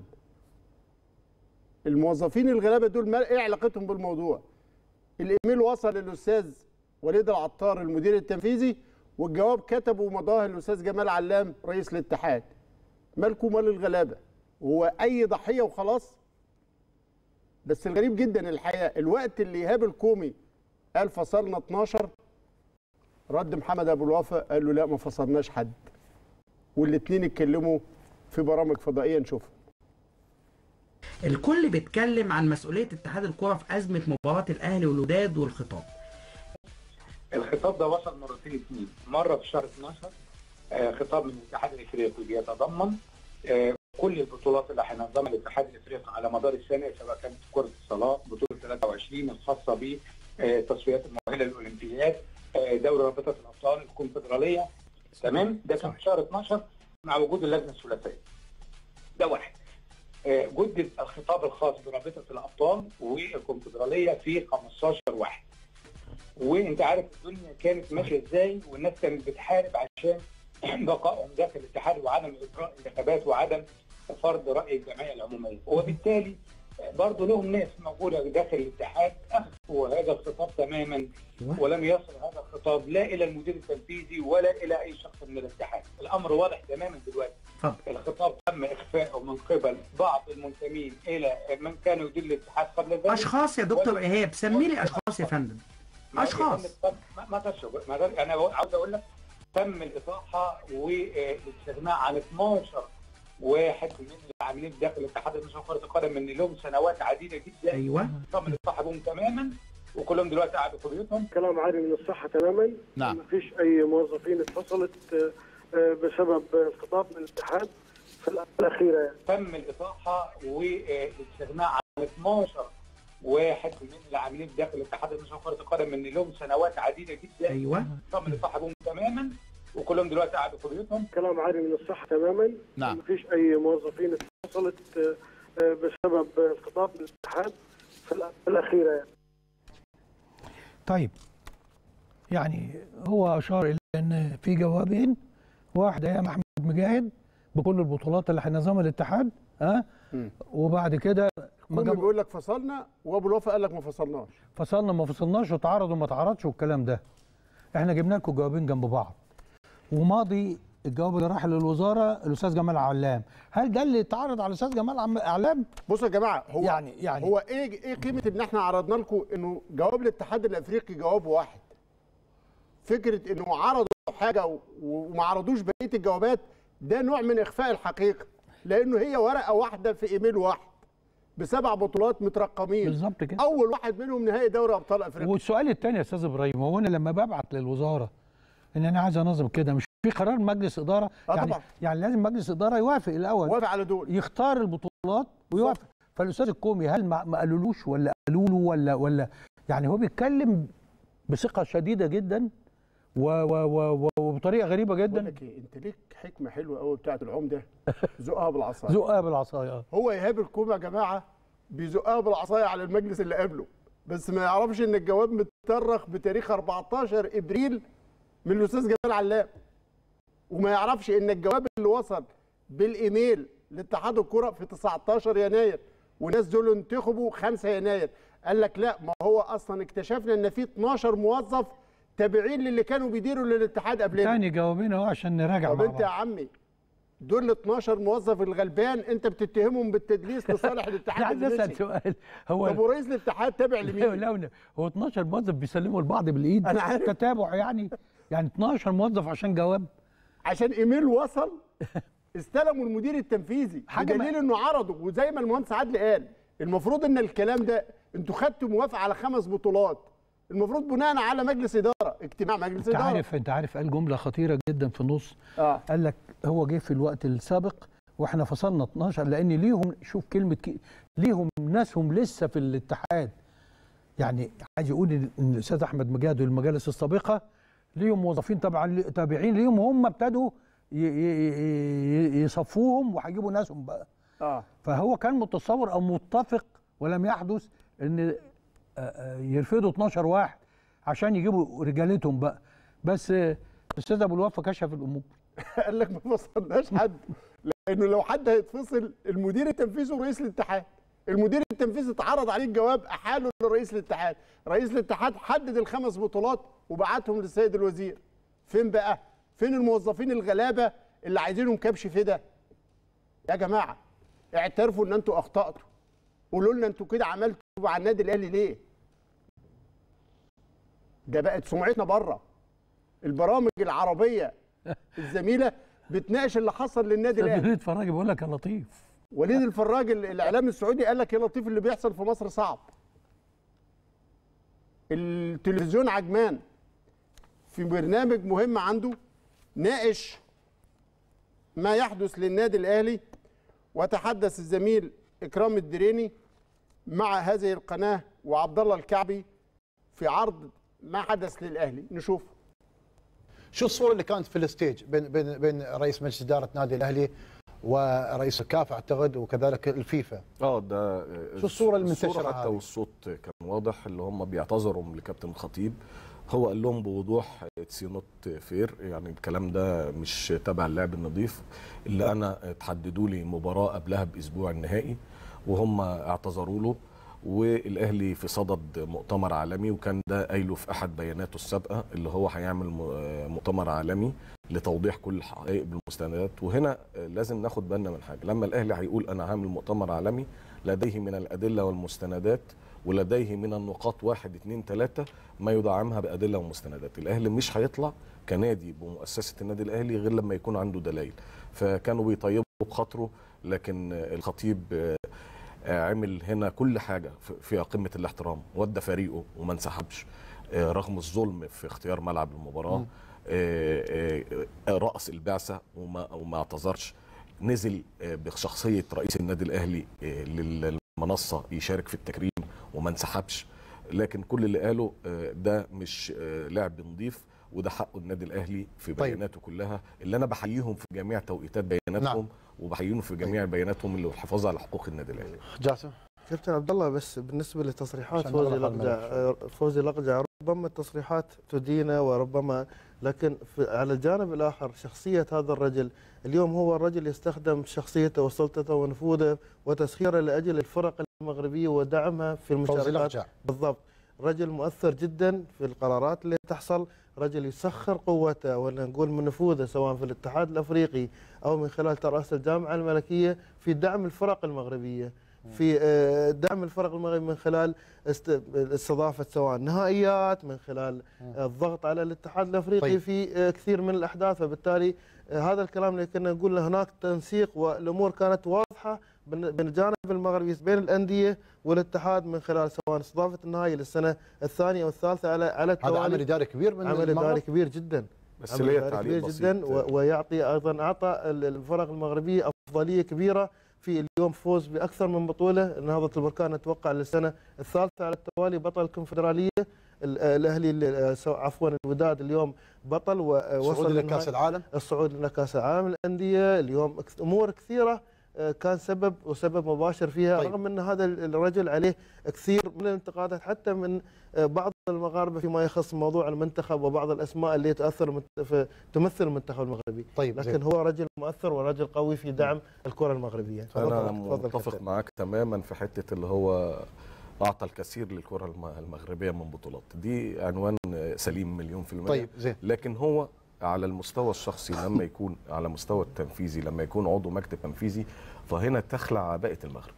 الموظفين الغلابه دول مال ايه علاقتهم بالموضوع الايميل وصل للاستاذ وليد العطار المدير التنفيذي والجواب كتبه ومضاه الاستاذ جمال علام رئيس الاتحاد مالكم مال الغلابه هو اي ضحيه وخلاص بس الغريب جدا الحقيقه الوقت اللي ايهاب الكومي قال فصلنا 12 رد محمد ابو الوفا قال له لا ما فصلناش حد والاثنين اتكلموا في برامج فضائيه نشوفها الكل بيتكلم عن مسؤوليه اتحاد الكره في ازمه مباراه الاهلي والوداد والخطاب الخطاب ده وصل مرتين اثنين مره في شهر 12 آه، خطاب من الاتحاد الافريقي بيتضمن آه، كل البطولات اللي هينظمها الاتحاد الافريقي على مدار السنه سواء كانت كره الصالات بطوله 23 الخاصه بتصفيات المؤهله للاولمبياد آه، دوري رابطه الابطال الكونفدراليه تمام ده كان في شهر 12 مع وجود اللجنه الثلاثيه ده واحد آه، جدد الخطاب الخاص برابطه الابطال والكونفدراليه في 15 واحد وانت عارف الدنيا كانت ماشيه ازاي والناس كانت بتحارب عشان بقائهم داخل الاتحاد وعدم اجراء انتخابات وعدم فرض راي الجمعيه العموميه وبالتالي برضه لهم ناس موجوده داخل الاتحاد اخفوا هذا الخطاب تماما ولم يصل هذا الخطاب لا الى المدير التنفيذي ولا الى اي شخص من الاتحاد الامر واضح تماما دلوقتي اتفضل. الخطاب تم اخفائه من قبل بعض المنتمين الى من كانوا يدير الاتحاد قبل ذلك اشخاص يا دكتور ايهاب سمي لي اشخاص يا فندم ما- أشخاص. ما ما تشرب ما ده- انا عاوز اقول لك تم الاطاحه والاستغناء عن 12 واحد من العاملين داخل الاتحاد المصري لكره القدم من لهم سنوات عديده جدا ايوه تم الاطاحه بهم تماما وكلهم دلوقتي قاعدوا في بيوتهم كلام عالي من الصحة تماما نعم. ما فيش أي موظفين اتفصلت آه، آه، بسبب آه، الخطاب من الاتحاد في الأيام الأخيرة يعني. تم الاطاحه والاستغناء عن 12 واحد من العاملين داخل الاتحاد المصري لكره القدم من لهم سنوات عديده جدا ايوه تم الاطاحه بهم تماما وكلهم دلوقتي قاعدوا في بيوتهم كلام عالي من الصحة تماما نعم. ما فيش أي موظفين اتفصلت آه، آه، بسبب آه، الخطاب من الاتحاد في الأيام الأخيرة يعني. طيب يعني هو اشار الى ان في جوابين واحد ايام احمد مجاهد بكل البطولات اللي هينظمها الاتحاد ها مم. وبعد كده ما كله جاب- بيقول لك فصلنا وابو الوفا قال لك ما فصلناش فصلنا ما فصلناش وتعرض وما تعرضش والكلام ده احنا جبنا لكم جوابين جنب بعض وماضي الجواب اللي راح للوزاره الاستاذ جمال علام هل ده اللي اتعرض على الاستاذ جمال عم- علام بصوا يا جماعه هو يعني- يعني- هو ايه ايه قيمه ان احنا عرضنا لكم انه جواب الاتحاد الافريقي جواب واحد فكره انه عرضوا حاجه و- وما عرضوش بقيه الجوابات ده نوع من اخفاء الحقيقه لانه هي ورقه واحده في ايميل واحد بسبع بطولات مترقمين بالظبط كده. اول واحد منهم نهائي دوري ابطال افريقيا والسؤال الثاني يا استاذ ابراهيم هو انا لما ببعت للوزاره ان انا عايز انظم كده مش في قرار مجلس اداره آه يعني طبعا. يعني لازم مجلس اداره يوافق الاول وافق على دول يختار البطولات ويوافق فالاستاذ الكومي هل ما ما قالولوش ولا قالوا له ولا ولا يعني هو بيتكلم بثقه شديده جدا و و و و وبطريقه غريبه بقول جدا لك ايه انت ليك حكمه حلوه قوي بتاعت العمده زقها بالعصايه زقها بالعصايه آه. هو ايهاب الكومه يا جماعه بيزقها بالعصايه على المجلس اللي قبله بس ما يعرفش ان الجواب مترخ بتاريخ 14 ابريل من الاستاذ جمال علام وما يعرفش ان الجواب اللي وصل بالايميل لاتحاد الكره في 19 يناير والناس دول انتخبوا 5 يناير قال لك لا ما هو اصلا اكتشفنا ان في 12 موظف تابعين للي كانوا بيديروا للاتحاد قبلنا تاني جاوبين اهو عشان نراجع طب مع انت يا بعض عمي دول ال 12 موظف الغلبان انت بتتهمهم بالتدليس لصالح الاتحاد عايز اسال التونسي سؤال هو طب ورئيس الاتحاد تابع لا لمين؟ لا هو 12 موظف بيسلموا لبعض بالايد أنا عارف. تتابع يعني يعني 12 موظف عشان جواب عشان ايميل وصل استلموا المدير التنفيذي حاجة ما- بدليل انه عرضوا وزي ما المهندس عادل قال المفروض ان الكلام ده انتوا خدتوا موافقه على خمس بطولات المفروض بناء على مجلس اداره اجتماع مجلس انت اداره عارف انت عارف قال جمله خطيره جدا في النص اه قال لك هو جه في الوقت السابق واحنا فصلنا 12 لان ليهم شوف كلمه كي ليهم ناسهم لسه في الاتحاد يعني عايز يقول ان إن الاستاذ احمد مجاد والمجالس السابقه ليهم موظفين طبعا تابعين ليهم هم ابتدوا ي- ي- ي- يصفوهم وهيجيبوا ناسهم بقى اه فهو كان متصور او متفق ولم يحدث ان آه، آه، يرفضوا 12 واحد عشان يجيبوا رجالتهم بقى بس آه، الاستاذ ابو الوفا كشف الامور قال لك ما فصلناش حد لانه لو حد هيتفصل المدير التنفيذي ورئيس الاتحاد المدير التنفيذي اتعرض عليه الجواب احاله لرئيس الاتحاد رئيس الاتحاد حدد الخمس بطولات وبعتهم للسيد الوزير فين بقى فين الموظفين الغلابه اللي عايزينهم كبش فدا يا جماعه اعترفوا ان انتوا اخطاتوا قولوا لنا انتوا كده عملتوا مع النادي الاهلي ليه ده بقت سمعتنا بره البرامج العربيه الزميله بتناقش اللي حصل للنادي الاهلي وليد فراج بيقول لك يا لطيف وليد الفراج ال- الاعلام السعودي قال لك يا لطيف اللي بيحصل في مصر صعب التلفزيون عجمان في برنامج مهم عنده ناقش ما يحدث للنادي الاهلي وتحدث الزميل اكرام الدريني مع هذه القناه وعبد الله الكعبي في عرض ما حدث للاهلي نشوف شو الصوره اللي كانت في الستيج بين بين بين رئيس مجلس اداره نادي الاهلي ورئيس الكاف اعتقد وكذلك الفيفا اه ده شو الصورة المنتشرة الصورة حتى هذه؟ والصوت كان واضح اللي هم بيعتذروا لكابتن الخطيب هو قال لهم بوضوح اتس نوت فير يعني الكلام ده مش تبع اللعب النظيف اللي انا تحددوا لي مباراه قبلها باسبوع النهائي وهم اعتذروا له والاهلي في صدد مؤتمر عالمي وكان ده قايله في احد بياناته السابقه اللي هو هيعمل م- مؤتمر عالمي لتوضيح كل الحقائق بالمستندات وهنا لازم ناخد بالنا من حاجه لما الاهلي هيقول انا هعمل مؤتمر عالمي لديه من الادله والمستندات ولديه من النقاط واحد اتنين تلاته ما يدعمها بادله ومستندات الاهلي مش هيطلع كنادي بمؤسسه النادي الاهلي غير لما يكون عنده دلائل فكانوا بيطيبوا بخاطره لكن الخطيب آه، عمل هنا كل حاجه في- فيها قمه الاحترام ودى فريقه وما انسحبش آه، رغم الظلم في اختيار ملعب المباراه مم. آه، آه، رأس البعثه وما وما اعتذرش نزل آه، بشخصيه رئيس النادي الاهلي آه، للمنصه يشارك في التكريم وما انسحبش لكن كل اللي قاله آه، ده مش آه، لعب نظيف وده حقه النادي الاهلي في طيب. بياناته كلها اللي انا بحييهم في جميع توقيتات بياناتهم نعم. وبحييهم في جميع بياناتهم اللي الحفاظ على حقوق النادي الاهلي جاسم كابتن عبد الله بس بالنسبه لتصريحات عشان فوزي نغلق لقجع الملف فوزي لقجع ربما التصريحات تدينه وربما لكن في على الجانب الاخر شخصيه هذا الرجل اليوم هو الرجل يستخدم شخصيته وسلطته ونفوذه وتسخيره لاجل الفرق المغربيه ودعمها في فوزي المشاركات لقجع بالضبط رجل مؤثر جدا في القرارات اللي تحصل رجل يسخر قوته ولا نقول من نفوذه سواء في الاتحاد الافريقي او من خلال ترأس الجامعه الملكيه في دعم الفرق المغربيه في آه، دعم الفرق المغربيه من خلال است- استضافه سواء نهائيات من خلال آه، الضغط على الاتحاد الافريقي طيب. في آه، كثير من الاحداث فبالتالي آه، هذا الكلام اللي كنا نقول هناك تنسيق والامور كانت واضحه بين بين الجانب المغربي بين الانديه والاتحاد من خلال سواء استضافه النهائي للسنه الثانيه والثالثه على على هذا التوالي عمل اداري كبير من عمل المغرب. اداري كبير جدا بس عمل ليا إداري تعليق كبير بسيط جدا و- ويعطي ايضا اعطى ال- الفرق المغربيه افضليه كبيره في اليوم فوز باكثر من بطوله نهضه البركان اتوقع للسنه الثالثه على التوالي بطل الكونفدراليه ال- الاهلي ال- سو- عفوا الوداد اليوم بطل ووصل صعود الى للنهاية- كاس العالم الصعود الى كاس العالم الانديه اليوم أكث- امور كثيره آه، كان سبب وسبب مباشر فيها طيب. رغم ان هذا الرجل عليه كثير من الانتقادات حتى من آه، بعض المغاربه فيما يخص موضوع المنتخب وبعض الاسماء اللي تاثر من- في- تمثل المنتخب المغربي طيب لكن زين. هو رجل مؤثر ورجل قوي في دعم الكره المغربيه انا تفضل متفق كابتن. معاك تماما في حته اللي هو اعطى الكثير للكره الم- المغربيه من بطولات دي عنوان سليم مليون في المية طيب زين لكن هو على المستوى الشخصي لما يكون على مستوى التنفيذي لما يكون عضو مكتب تنفيذي فهنا تخلع عباءه المغرب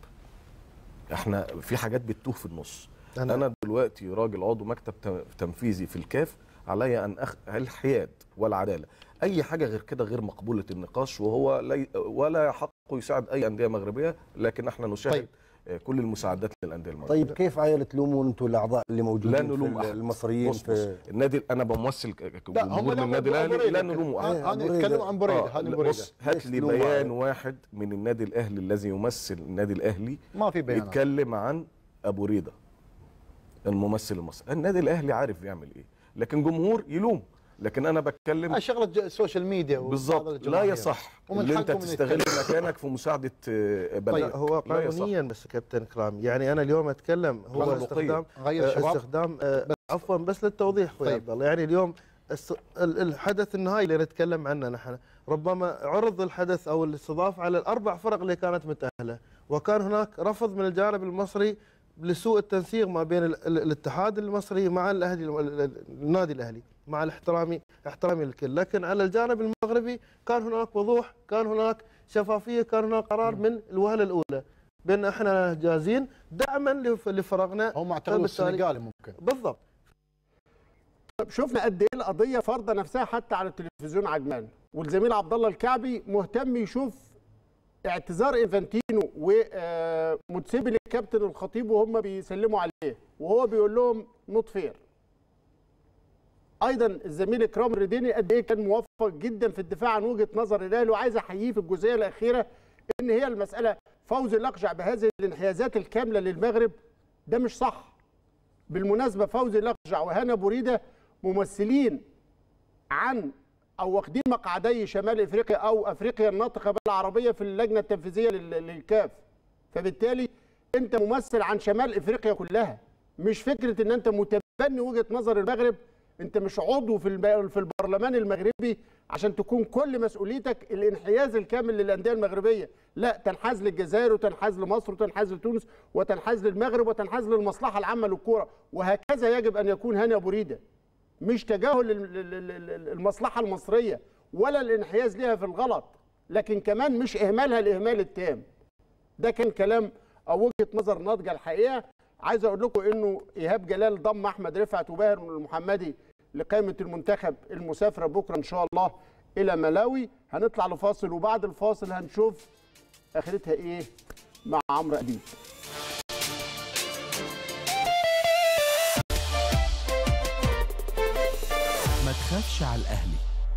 احنا في حاجات بتتوه في النص أنا- انا دلوقتي راجل عضو مكتب ت- تنفيذي في الكاف علي ان أخ... الحياد والعداله اي حاجه غير كده غير مقبوله النقاش وهو لي... ولا يحق يساعد اي انديه مغربيه لكن احنا نشاهد طيب. طيب. كل المساعدات للانديه المغربيه طيب كيف عيل تلومون انتم الاعضاء اللي لا موجودين نلوم في أحد. المصريين بص بص في النادي انا بمثل ك- ك- لا هم جمهور من النادي الاهلي لا نلوم احد انا بريدة. اتكلم عن بريده آه، هذه لا، بريده بص هات ليش لي تلوم بيان واحد؟ واحد من النادي الاهلي الذي يمثل النادي الاهلي ما في بيانات يتكلم عن ابو ريده الممثل المصري النادي الاهلي عارف يعمل ايه لكن جمهور يلوم لكن انا بتكلم شغله ج- السوشيال ميديا بالظبط لا يصح ومن اللي انت حقهم إن تستغل يتكلموا. مكانك في مساعده آه، بلدك طيب هو لا يصح. قانونيا بس كابتن كرام يعني انا اليوم اتكلم هو قانون استخدام غير آه، شباب. استخدام آه، عفوا بس للتوضيح اخوي طيب. عبد الله يعني اليوم الس- ال- الحدث النهائي اللي نتكلم عنه نحن ربما عرض الحدث او الاستضافه على الاربع فرق اللي كانت متاهله وكان هناك رفض من الجانب المصري لسوء التنسيق ما بين ال- ال- الاتحاد المصري مع الاهلي ال- ال- النادي الاهلي مع الاحترامي احترامي للكل لكن على الجانب المغربي كان هناك وضوح كان هناك شفافيه كان هناك قرار من الوهله الاولى بان احنا جاهزين دعما لف- لفرقنا هم اعتبروا فبالتالي- السنغالي ممكن بالضبط طب شفنا قد ايه القضيه فرضه نفسها حتى على التلفزيون عجمان والزميل عبد الله الكعبي مهتم يشوف اعتذار انفانتينو ومتسيبي للكابتن الخطيب وهم بيسلموا عليه وهو بيقول لهم نوت فير ايضا الزميل اكرام الرديني قد ايه كان موفق جدا في الدفاع عن وجهه نظر الاهلي وعايز احييه في الجزئيه الاخيره ان هي المساله فوز الاقجع بهذه الانحيازات الكامله للمغرب ده مش صح بالمناسبه فوزي الاقجع وهنا بوريده ممثلين عن او واخدين مقعدي شمال افريقيا او افريقيا الناطقه بالعربيه في اللجنه التنفيذيه لل- للكاف فبالتالي انت ممثل عن شمال افريقيا كلها مش فكره ان انت متبني وجهه نظر المغرب انت مش عضو في الب- في البرلمان المغربي عشان تكون كل مسؤوليتك الانحياز الكامل للانديه المغربيه لا تنحاز للجزائر وتنحاز لمصر وتنحاز لتونس وتنحاز للمغرب وتنحاز للمصلحه العامه للكوره وهكذا يجب ان يكون هاني ابو ريده مش تجاهل لل- لل- لل- المصلحه المصريه ولا الانحياز ليها في الغلط لكن كمان مش اهمالها الاهمال التام ده كان كلام او وجهه نظر ناضجه الحقيقه عايز اقول لكم انه ايهاب جلال ضم احمد رفعت وباهر المحمدي لقائمه المنتخب المسافره بكره ان شاء الله الى ملاوي هنطلع لفاصل وبعد الفاصل هنشوف اخرتها ايه مع عمرو اديب ما تخافش على الأهلي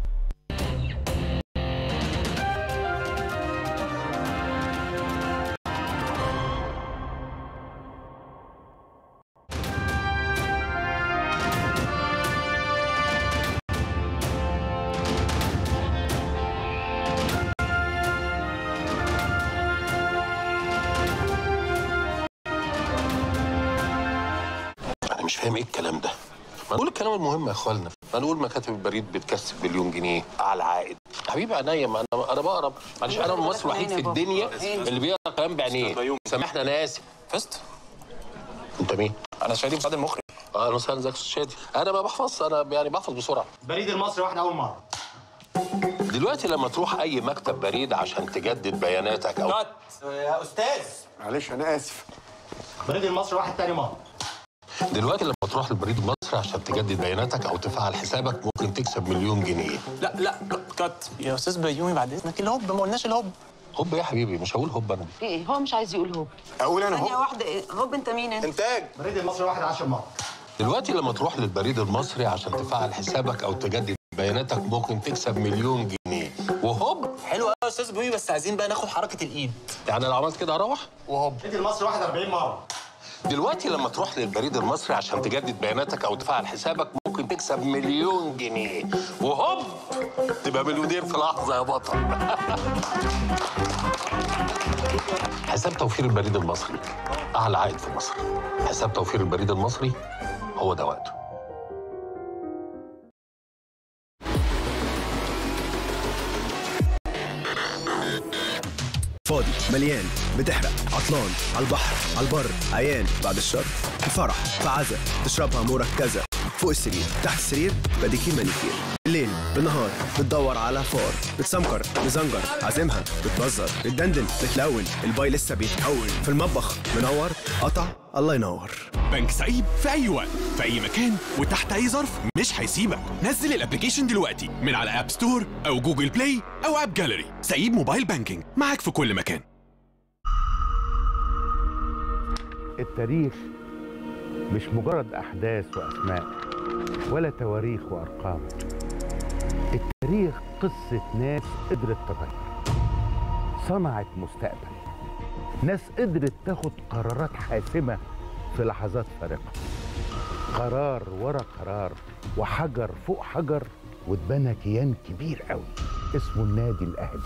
انا مش فاهم ايه الكلام ده ما نقول الكلام المهم يا اخوانا ما نقول مكاتب البريد بتكسب مليون جنيه على عائد حبيبي عينيا ما انا انا بقرا معلش انا المصري الوحيد في الدنيا اللي بيقرا كلام بعينيه سامحنا انا اسف فزت انت مين؟ انا شادي مساعد المخرج اه انا مساعد زكي شادي انا ما بحفظش انا يعني بحفظ بسرعه بريد المصري واحد اول مره دلوقتي لما تروح اي مكتب بريد عشان تجدد بياناتك او كات يا استاذ معلش انا اسف بريد المصري واحد تاني مره دلوقتي لما تروح للبريد المصري عشان تجدد بياناتك او تفعل حسابك ممكن تكسب مليون جنيه لا لا كات يا استاذ بيومي بعد اذنك الهوب ما قلناش الهوب هوب يا حبيبي مش هقول هوب انا ايه هو مش عايز يقول هوب اقول انا ثانية واحدة إيه؟ هوب انت مين انت؟ انتاج بريد المصري واحد 10 مره دلوقتي لما تروح للبريد المصري عشان تفعل حسابك او تجدد بياناتك ممكن تكسب مليون جنيه وهوب حلو قوي يا استاذ بيومي بس عايزين بقى ناخد حركه الايد يعني لو عملت كده هروح وهوب بريد المصري واحد 40 مره دلوقتي لما تروح للبريد المصري عشان تجدد بياناتك او تفعل حسابك ممكن تكسب مليون جنيه وهوب تبقى مليونير في لحظه يا بطل حساب توفير البريد المصري اعلى عائد في مصر حساب توفير البريد المصري هو ده وقته فاضي مليان بتحرق عطلان على البحر على البر عيان بعد الشر في فرح في عزا تشربها مركزة فوق السرير تحت السرير بديكير مانيكير بالليل بالنهار بتدور على فار بتسمكر مزنجر عازمها بتبزر بتدندن بتلون الباي لسه بيتكون في المطبخ منور قطع الله ينور بنك سعيد في أي وقت في أي مكان وتحت أي ظرف مش هيسيبك نزل الابليكيشن دلوقتي من على أب ستور أو جوجل بلاي أو أب جاليري سعيد موبايل بانكينج معاك في كل مكان التاريخ مش مجرد أحداث وأسماء ولا تواريخ وأرقام التاريخ قصة ناس قدرت تغير صنعت مستقبل ناس قدرت تاخد قرارات حاسمة في لحظات فارقة قرار ورا قرار وحجر فوق حجر واتبنى كيان كبير قوي اسمه النادي الاهلي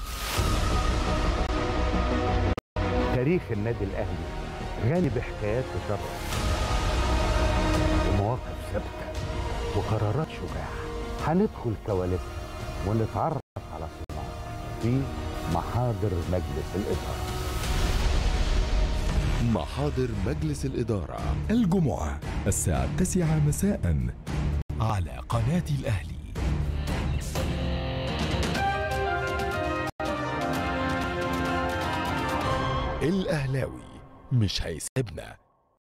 تاريخ النادي الاهلي غني بحكايات وشرف ومواقف ثابته وقرارات شجاعه هندخل كواليسها ونتعرف على صناعه في محاضر مجلس الاداره محاضر مجلس الإدارة الجمعة الساعة التاسعة مساء على قناة الأهلي الأهلاوي مش هيسيبنا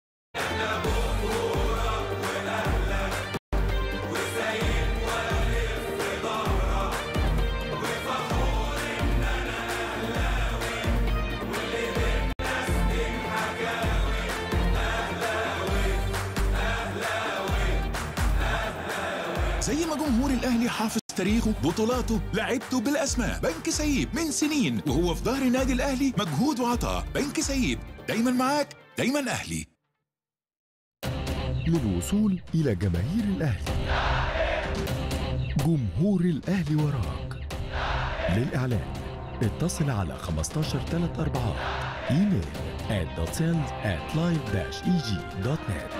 زي ما جمهور الاهلي حافظ تاريخه بطولاته لعبته بالاسماء بنك سيب من سنين وهو في ظهر النادي الاهلي مجهود وعطاء بنك سيب دايما معاك دايما اهلي للوصول إلى جماهير الأهلي جمهور الأهلي وراك للإعلان اتصل على 15 3 4 إيميل at sales at live-eg.net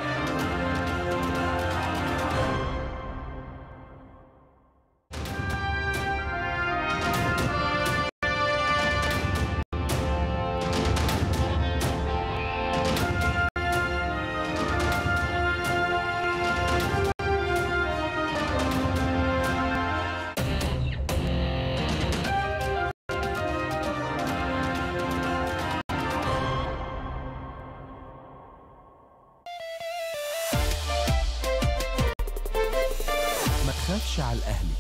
ما تخافش على الأهلي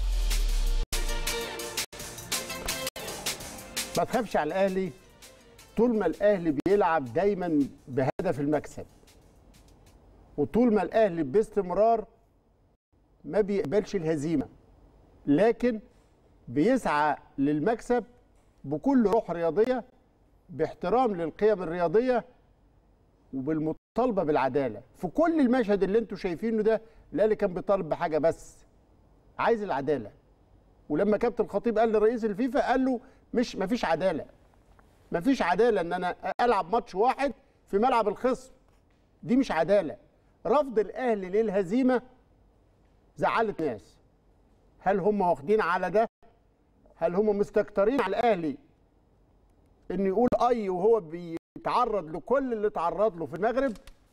ما تخافش على الاهلي طول ما الاهلي بيلعب دايما بهدف المكسب وطول ما الاهلي باستمرار ما بيقبلش الهزيمه لكن بيسعى للمكسب بكل روح رياضيه باحترام للقيم الرياضيه وبالمطالبه بالعداله في كل المشهد اللي انتم شايفينه ده الاهلي كان بيطالب بحاجه بس عايز العداله ولما كابتن الخطيب قال لرئيس الفيفا قال له مش مفيش عداله مفيش عداله ان انا العب ماتش واحد في ملعب الخصم دي مش عداله رفض الاهلي للهزيمه زعلت ناس هل هم واخدين على ده هل هم مستكترين على الاهلي انه يقول اي وهو بيتعرض لكل اللي اتعرض له في المغرب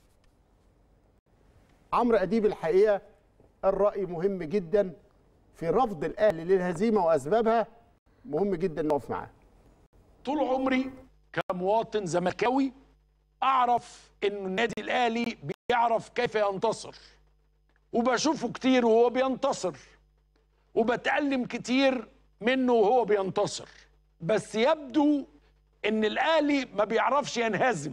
عمرو اديب الحقيقه الراي مهم جدا في رفض الاهلي للهزيمه واسبابها مهم جدا نقف معاه طول عمري كمواطن زملكاوي اعرف ان النادي الاهلي بيعرف كيف ينتصر وبشوفه كتير وهو بينتصر وبتألم كتير منه وهو بينتصر بس يبدو ان الاهلي ما بيعرفش ينهزم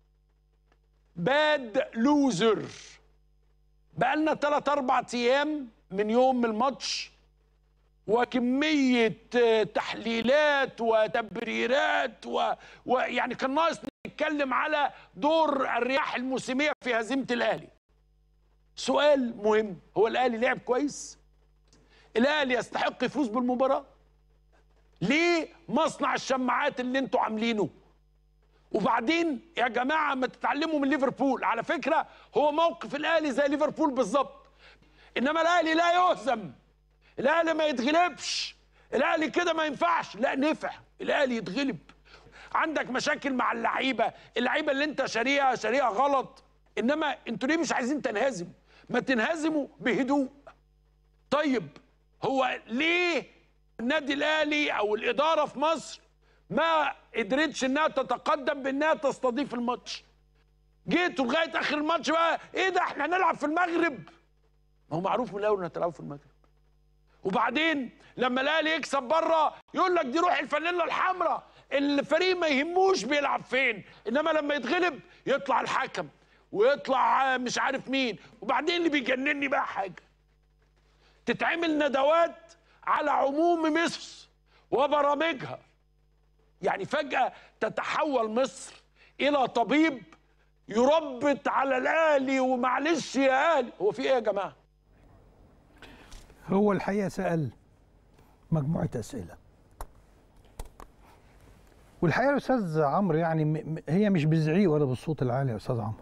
باد لوزر بقالنا 3 4 ايام من يوم الماتش وكمية آه، تحليلات وتبريرات و... ويعني كان ناقص نتكلم على دور الرياح الموسمية في هزيمة الأهلي سؤال مهم هو الأهلي لعب كويس الأهلي يستحق يفوز بالمباراة ليه مصنع الشماعات اللي انتوا عاملينه وبعدين يا جماعة ما تتعلموا من ليفربول على فكرة هو موقف الأهلي زي ليفربول بالظبط إنما الأهلي لا يهزم الاهلي ما يتغلبش الاهلي كده ما ينفعش لا نفع الاهلي يتغلب عندك مشاكل مع اللعيبه اللعيبه اللي انت شاريها شاريها غلط انما انتوا ليه مش عايزين تنهزموا ما تنهزموا بهدوء طيب هو ليه النادي الاهلي او الاداره في مصر ما قدرتش انها تتقدم بانها تستضيف الماتش جيتوا لغايه اخر الماتش بقى ايه ده احنا هنلعب في المغرب ما هو معروف من الاول ان هتلعبوا في المغرب وبعدين لما الاهلي يكسب بره يقول لك دي روح الفانيلا الحمراء الفريق ما يهموش بيلعب فين انما لما يتغلب يطلع الحكم ويطلع مش عارف مين وبعدين اللي بيجنني بقى حاجه تتعمل ندوات على عموم مصر وبرامجها يعني فجاه تتحول مصر الى طبيب يربط على الاهلي ومعلش يا اهلي هو في ايه يا جماعه هو الحقيقه سال مجموعه اسئله والحقيقه يا استاذ عمرو يعني م- م- هي مش بالزعيق ولا بالصوت العالي يا استاذ عمرو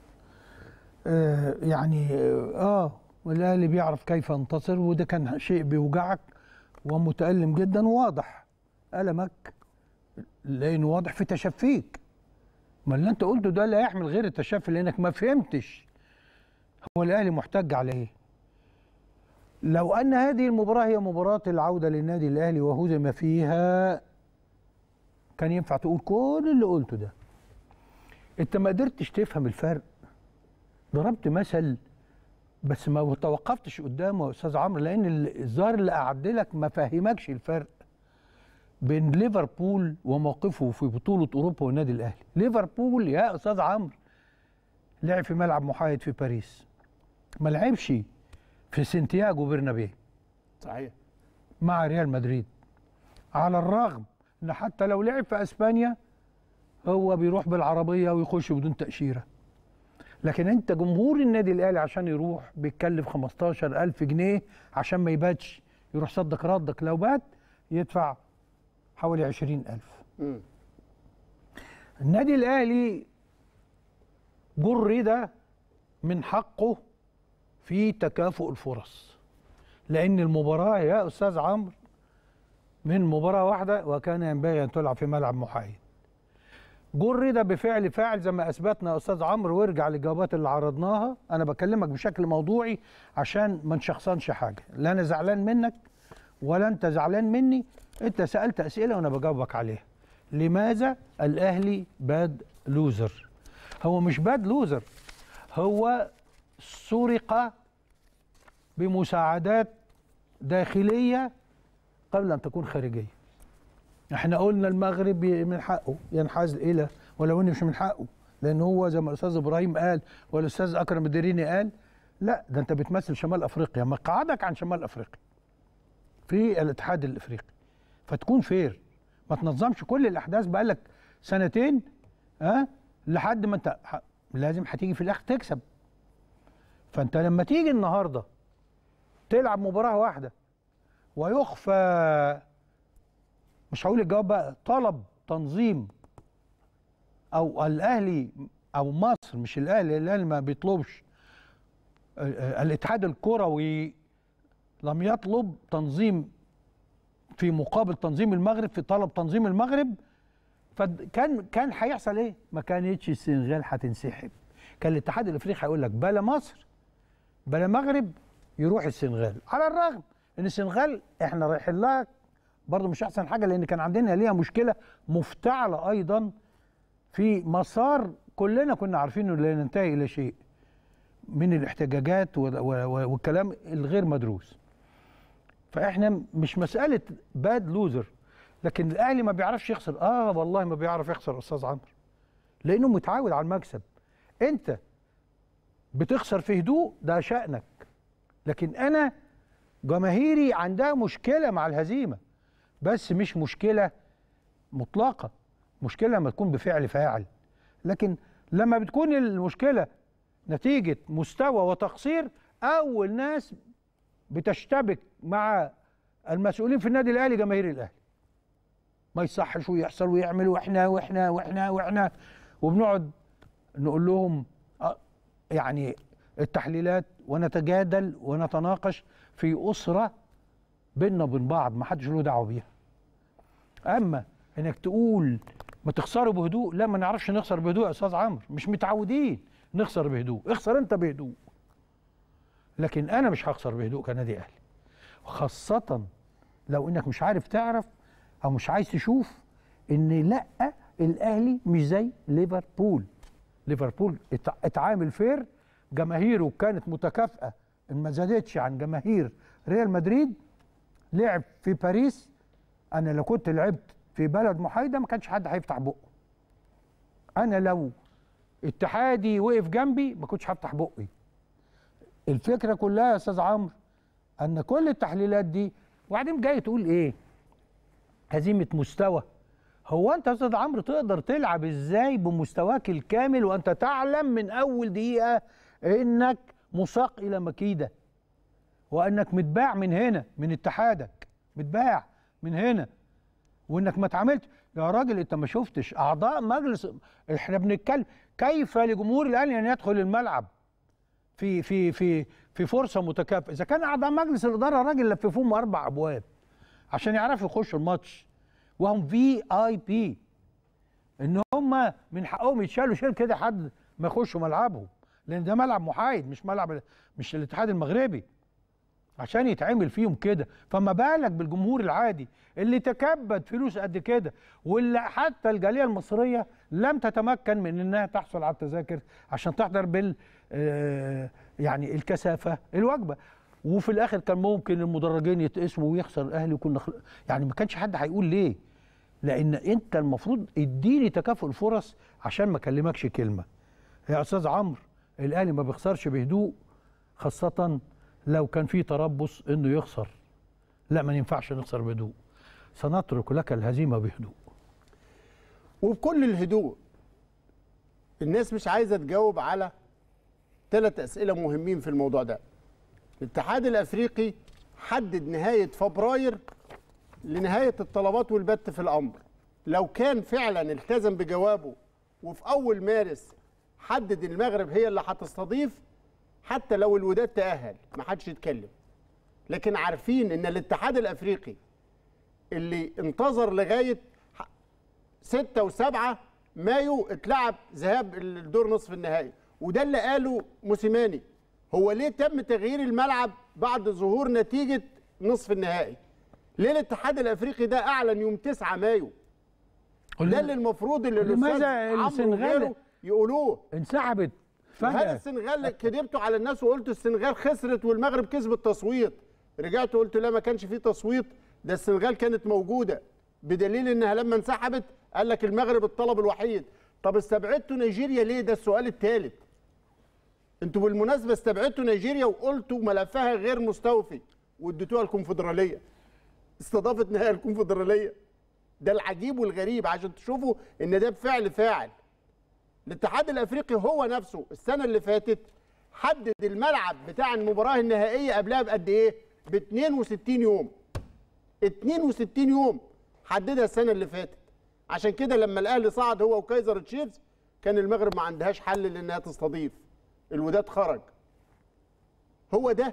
آه يعني اه والاهلي بيعرف كيف ينتصر وده كان شيء بيوجعك ومتالم جدا وواضح المك لانه واضح في تشفيك ما اللي انت قلته ده لا يحمل غير التشفي لانك ما فهمتش هو الاهلي محتج على ايه لو ان هذه المباراه هي مباراه العوده للنادي الاهلي وهزم فيها كان ينفع تقول كل اللي قلته ده انت ما قدرتش تفهم الفرق ضربت مثل بس ما توقفتش قدامه يا استاذ عمرو لان ال- الظاهر اللي قعد لك ما فهمكش الفرق بين ليفربول وموقفه في بطوله اوروبا والنادي الاهلي ليفربول يا استاذ عمرو لعب في ملعب محايد في باريس ما لعبش في سانتياغو برنابيه صحيح مع ريال مدريد على الرغم ان حتى لو لعب في اسبانيا هو بيروح بالعربيه ويخش بدون تاشيره لكن انت جمهور النادي الاهلي عشان يروح بيتكلف 15000 جنيه عشان ما يباتش يروح صدق ردك لو بات يدفع حوالي 20000 مم. النادي الاهلي جرد من حقه في تكافؤ الفرص لان المباراه يا استاذ عمرو من مباراه واحده وكان ينبغي ان تلعب في ملعب محايد جرد بفعل فاعل زي ما اثبتنا يا استاذ عمرو وارجع للجوابات اللي عرضناها انا بكلمك بشكل موضوعي عشان ما نشخصنش حاجه لا انا زعلان منك ولا انت زعلان مني انت سالت اسئله وانا بجاوبك عليها لماذا الاهلي باد لوزر هو مش باد لوزر هو سرق بمساعدات داخليه قبل ان تكون خارجيه احنا قلنا المغرب ي- من حقه ينحاز الى ولو انه مش من حقه لان هو زي ما الاستاذ ابراهيم قال والاستاذ اكرم الدريني قال لا ده انت بتمثل شمال افريقيا مقعدك عن شمال افريقيا في الاتحاد الافريقي فتكون فير ما تنظمش كل الاحداث بقالك سنتين ها لحد ما انت ح- لازم هتيجي في الاخر تكسب فانت لما تيجي النهارده تلعب مباراه واحده ويخفى مش هقول الجواب بقى طلب تنظيم او الاهلي او مصر مش الاهلي الاهلي ما بيطلبش ال- ال- الاتحاد الكروي لم يطلب تنظيم في مقابل تنظيم المغرب في طلب تنظيم المغرب فكان كان هيحصل ايه؟ ما كانتش السنغال هتنسحب كان الاتحاد الافريقي هيقول لك بلا مصر بلا مغرب يروح السنغال على الرغم ان السنغال احنا رايحين لها برضه مش احسن حاجه لان كان عندنا ليها مشكله مفتعله ايضا في مسار كلنا كنا عارفين انه لا ينتهي الى شيء من الاحتجاجات و- و- والكلام الغير مدروس فاحنا مش مساله باد لوزر لكن الاهلي ما بيعرفش يخسر اه والله ما بيعرف يخسر يا استاذ عمرو لانه متعود على المكسب انت بتخسر في هدوء ده شأنك لكن انا جماهيري عندها مشكله مع الهزيمه بس مش مشكله مطلقه مشكله لما تكون بفعل فاعل لكن لما بتكون المشكله نتيجه مستوى وتقصير اول ناس بتشتبك مع المسؤولين في النادي الاهلي جماهير الاهلي ما يصحش ويحصل ويعمل واحنا واحنا واحنا واحنا وبنقعد نقول لهم آه، يعني التحليلات ونتجادل ونتناقش في اسره بيننا وبين بعض ما حدش له دعوه بيها اما انك تقول ما تخسروا بهدوء لا ما نعرفش نخسر بهدوء يا استاذ عمرو مش متعودين نخسر بهدوء اخسر انت بهدوء لكن انا مش هخسر بهدوء كنادي اهلي خاصه لو انك مش عارف تعرف او مش عايز تشوف ان لا الاهلي مش زي ليفربول ليفربول اتع- اتعامل فير جماهيره كانت متكافئه ما زادتش عن جماهير ريال مدريد لعب في باريس انا لو كنت لعبت في بلد محايده ما كانش حد هيفتح بقه انا لو اتحادي وقف جنبي ما كنتش هفتح بقي الفكره كلها يا استاذ عمرو ان كل التحليلات دي وبعدين جاي تقول ايه هزيمه مستوى هو انت يا استاذ عمرو تقدر تلعب ازاي بمستواك الكامل وانت تعلم من اول دقيقه انك مساق الى مكيده وانك متباع من هنا من اتحادك متباع من هنا وانك ما اتعاملتش يا راجل انت ما شفتش اعضاء مجلس احنا بنتكلم كيف لجمهور الاهلي ان يدخل الملعب في في في في فرصه متكافئه اذا كان اعضاء مجلس الاداره راجل لففوهم اربع ابواب عشان يعرفوا يخشوا الماتش وهم في اي بي ان هم من حقهم يتشالوا شيل كده حد ما يخشوا ملعبهم لان ده ملعب محايد مش ملعب مش الاتحاد المغربي عشان يتعمل فيهم كده فما بالك بالجمهور العادي اللي تكبد فلوس قد كده واللي حتى الجاليه المصريه لم تتمكن من انها تحصل على التذاكر عشان تحضر بال آه، يعني الكثافه الواجبه وفي الاخر كان ممكن المدرجين يتقسموا ويخسر الاهلي وكنا خل... يعني ما كانش حد هيقول ليه لان انت المفروض اديني تكافؤ الفرص عشان ما اكلمكش كلمه يا استاذ عمرو الاهلي ما بيخسرش بهدوء خاصه لو كان في تربص انه يخسر لا ما ينفعش نخسر بهدوء سنترك لك الهزيمه بهدوء وبكل الهدوء الناس مش عايزه تجاوب على ثلاث اسئله مهمين في الموضوع ده الاتحاد الافريقي حدد نهايه فبراير لنهايه الطلبات والبت في الامر لو كان فعلا التزم بجوابه وفي اول مارس حدد المغرب هي اللي هتستضيف حتى لو الوداد تاهل ما حدش يتكلم لكن عارفين ان الاتحاد الافريقي اللي انتظر لغايه 6 و7 مايو اتلعب ذهاب الدور نصف النهائي وده اللي قاله موسيماني هو ليه تم تغيير الملعب بعد ظهور نتيجه نصف النهائي ليه الاتحاد الافريقي ده اعلن يوم 9 مايو ده اللي المفروض اللي الاستاذ لماذا عمرو السنغال وغيره يقولوه انسحبت هل فجاه السنغال كدبتوا على الناس وقلتوا السنغال خسرت والمغرب كسب التصويت رجعت قلت لا ما كانش فيه تصويت ده السنغال كانت موجوده بدليل انها لما انسحبت قال لك المغرب الطلب الوحيد طب استبعدتوا نيجيريا ليه ده السؤال الثالث انتوا بالمناسبه استبعدتوا نيجيريا وقلتوا ملفها غير مستوفي واديتوها الكونفدراليه استضافت نهائي الكونفدراليه ده العجيب والغريب عشان تشوفوا ان ده بفعل فاعل الاتحاد الافريقي هو نفسه السنه اللي فاتت حدد الملعب بتاع المباراه النهائيه قبلها بقد ايه ب 62 يوم 62 يوم حددها السنه اللي فاتت عشان كده لما الاهلي صعد هو وكايزر تشيفز كان المغرب ما عندهاش حل لانها تستضيف الوداد خرج هو ده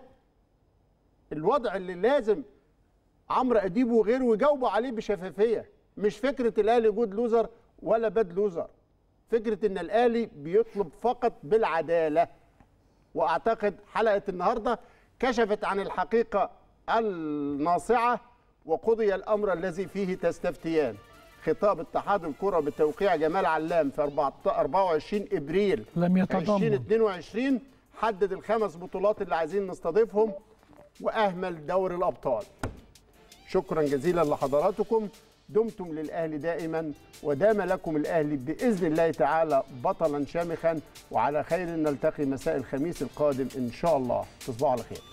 الوضع اللي لازم عمرو اديب وغيره يجاوبوا عليه بشفافيه مش فكره الاهلي جود لوزر ولا باد لوزر فكره ان الاهلي بيطلب فقط بالعداله واعتقد حلقه النهارده كشفت عن الحقيقه الناصعه وقضي الامر الذي فيه تستفتيان خطاب اتحاد الكره بتوقيع جمال علام في 24 ابريل لم يتضمن 2022 حدد الخمس بطولات اللي عايزين نستضيفهم واهمل دوري الابطال شكرا جزيلا لحضراتكم دمتم للاهلي دائما ودام لكم الاهلي باذن الله تعالى بطلا شامخا وعلى خير نلتقي مساء الخميس القادم ان شاء الله تصبحوا على خير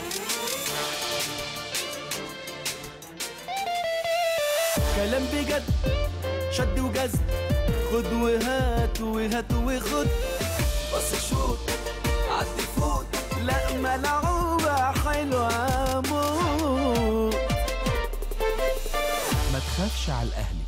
كلام بجد شد وجذب خد وهات وهات وخد بص شوط عدي فوت لا ملعوبة حلوة موت ما تخافش على الأهلي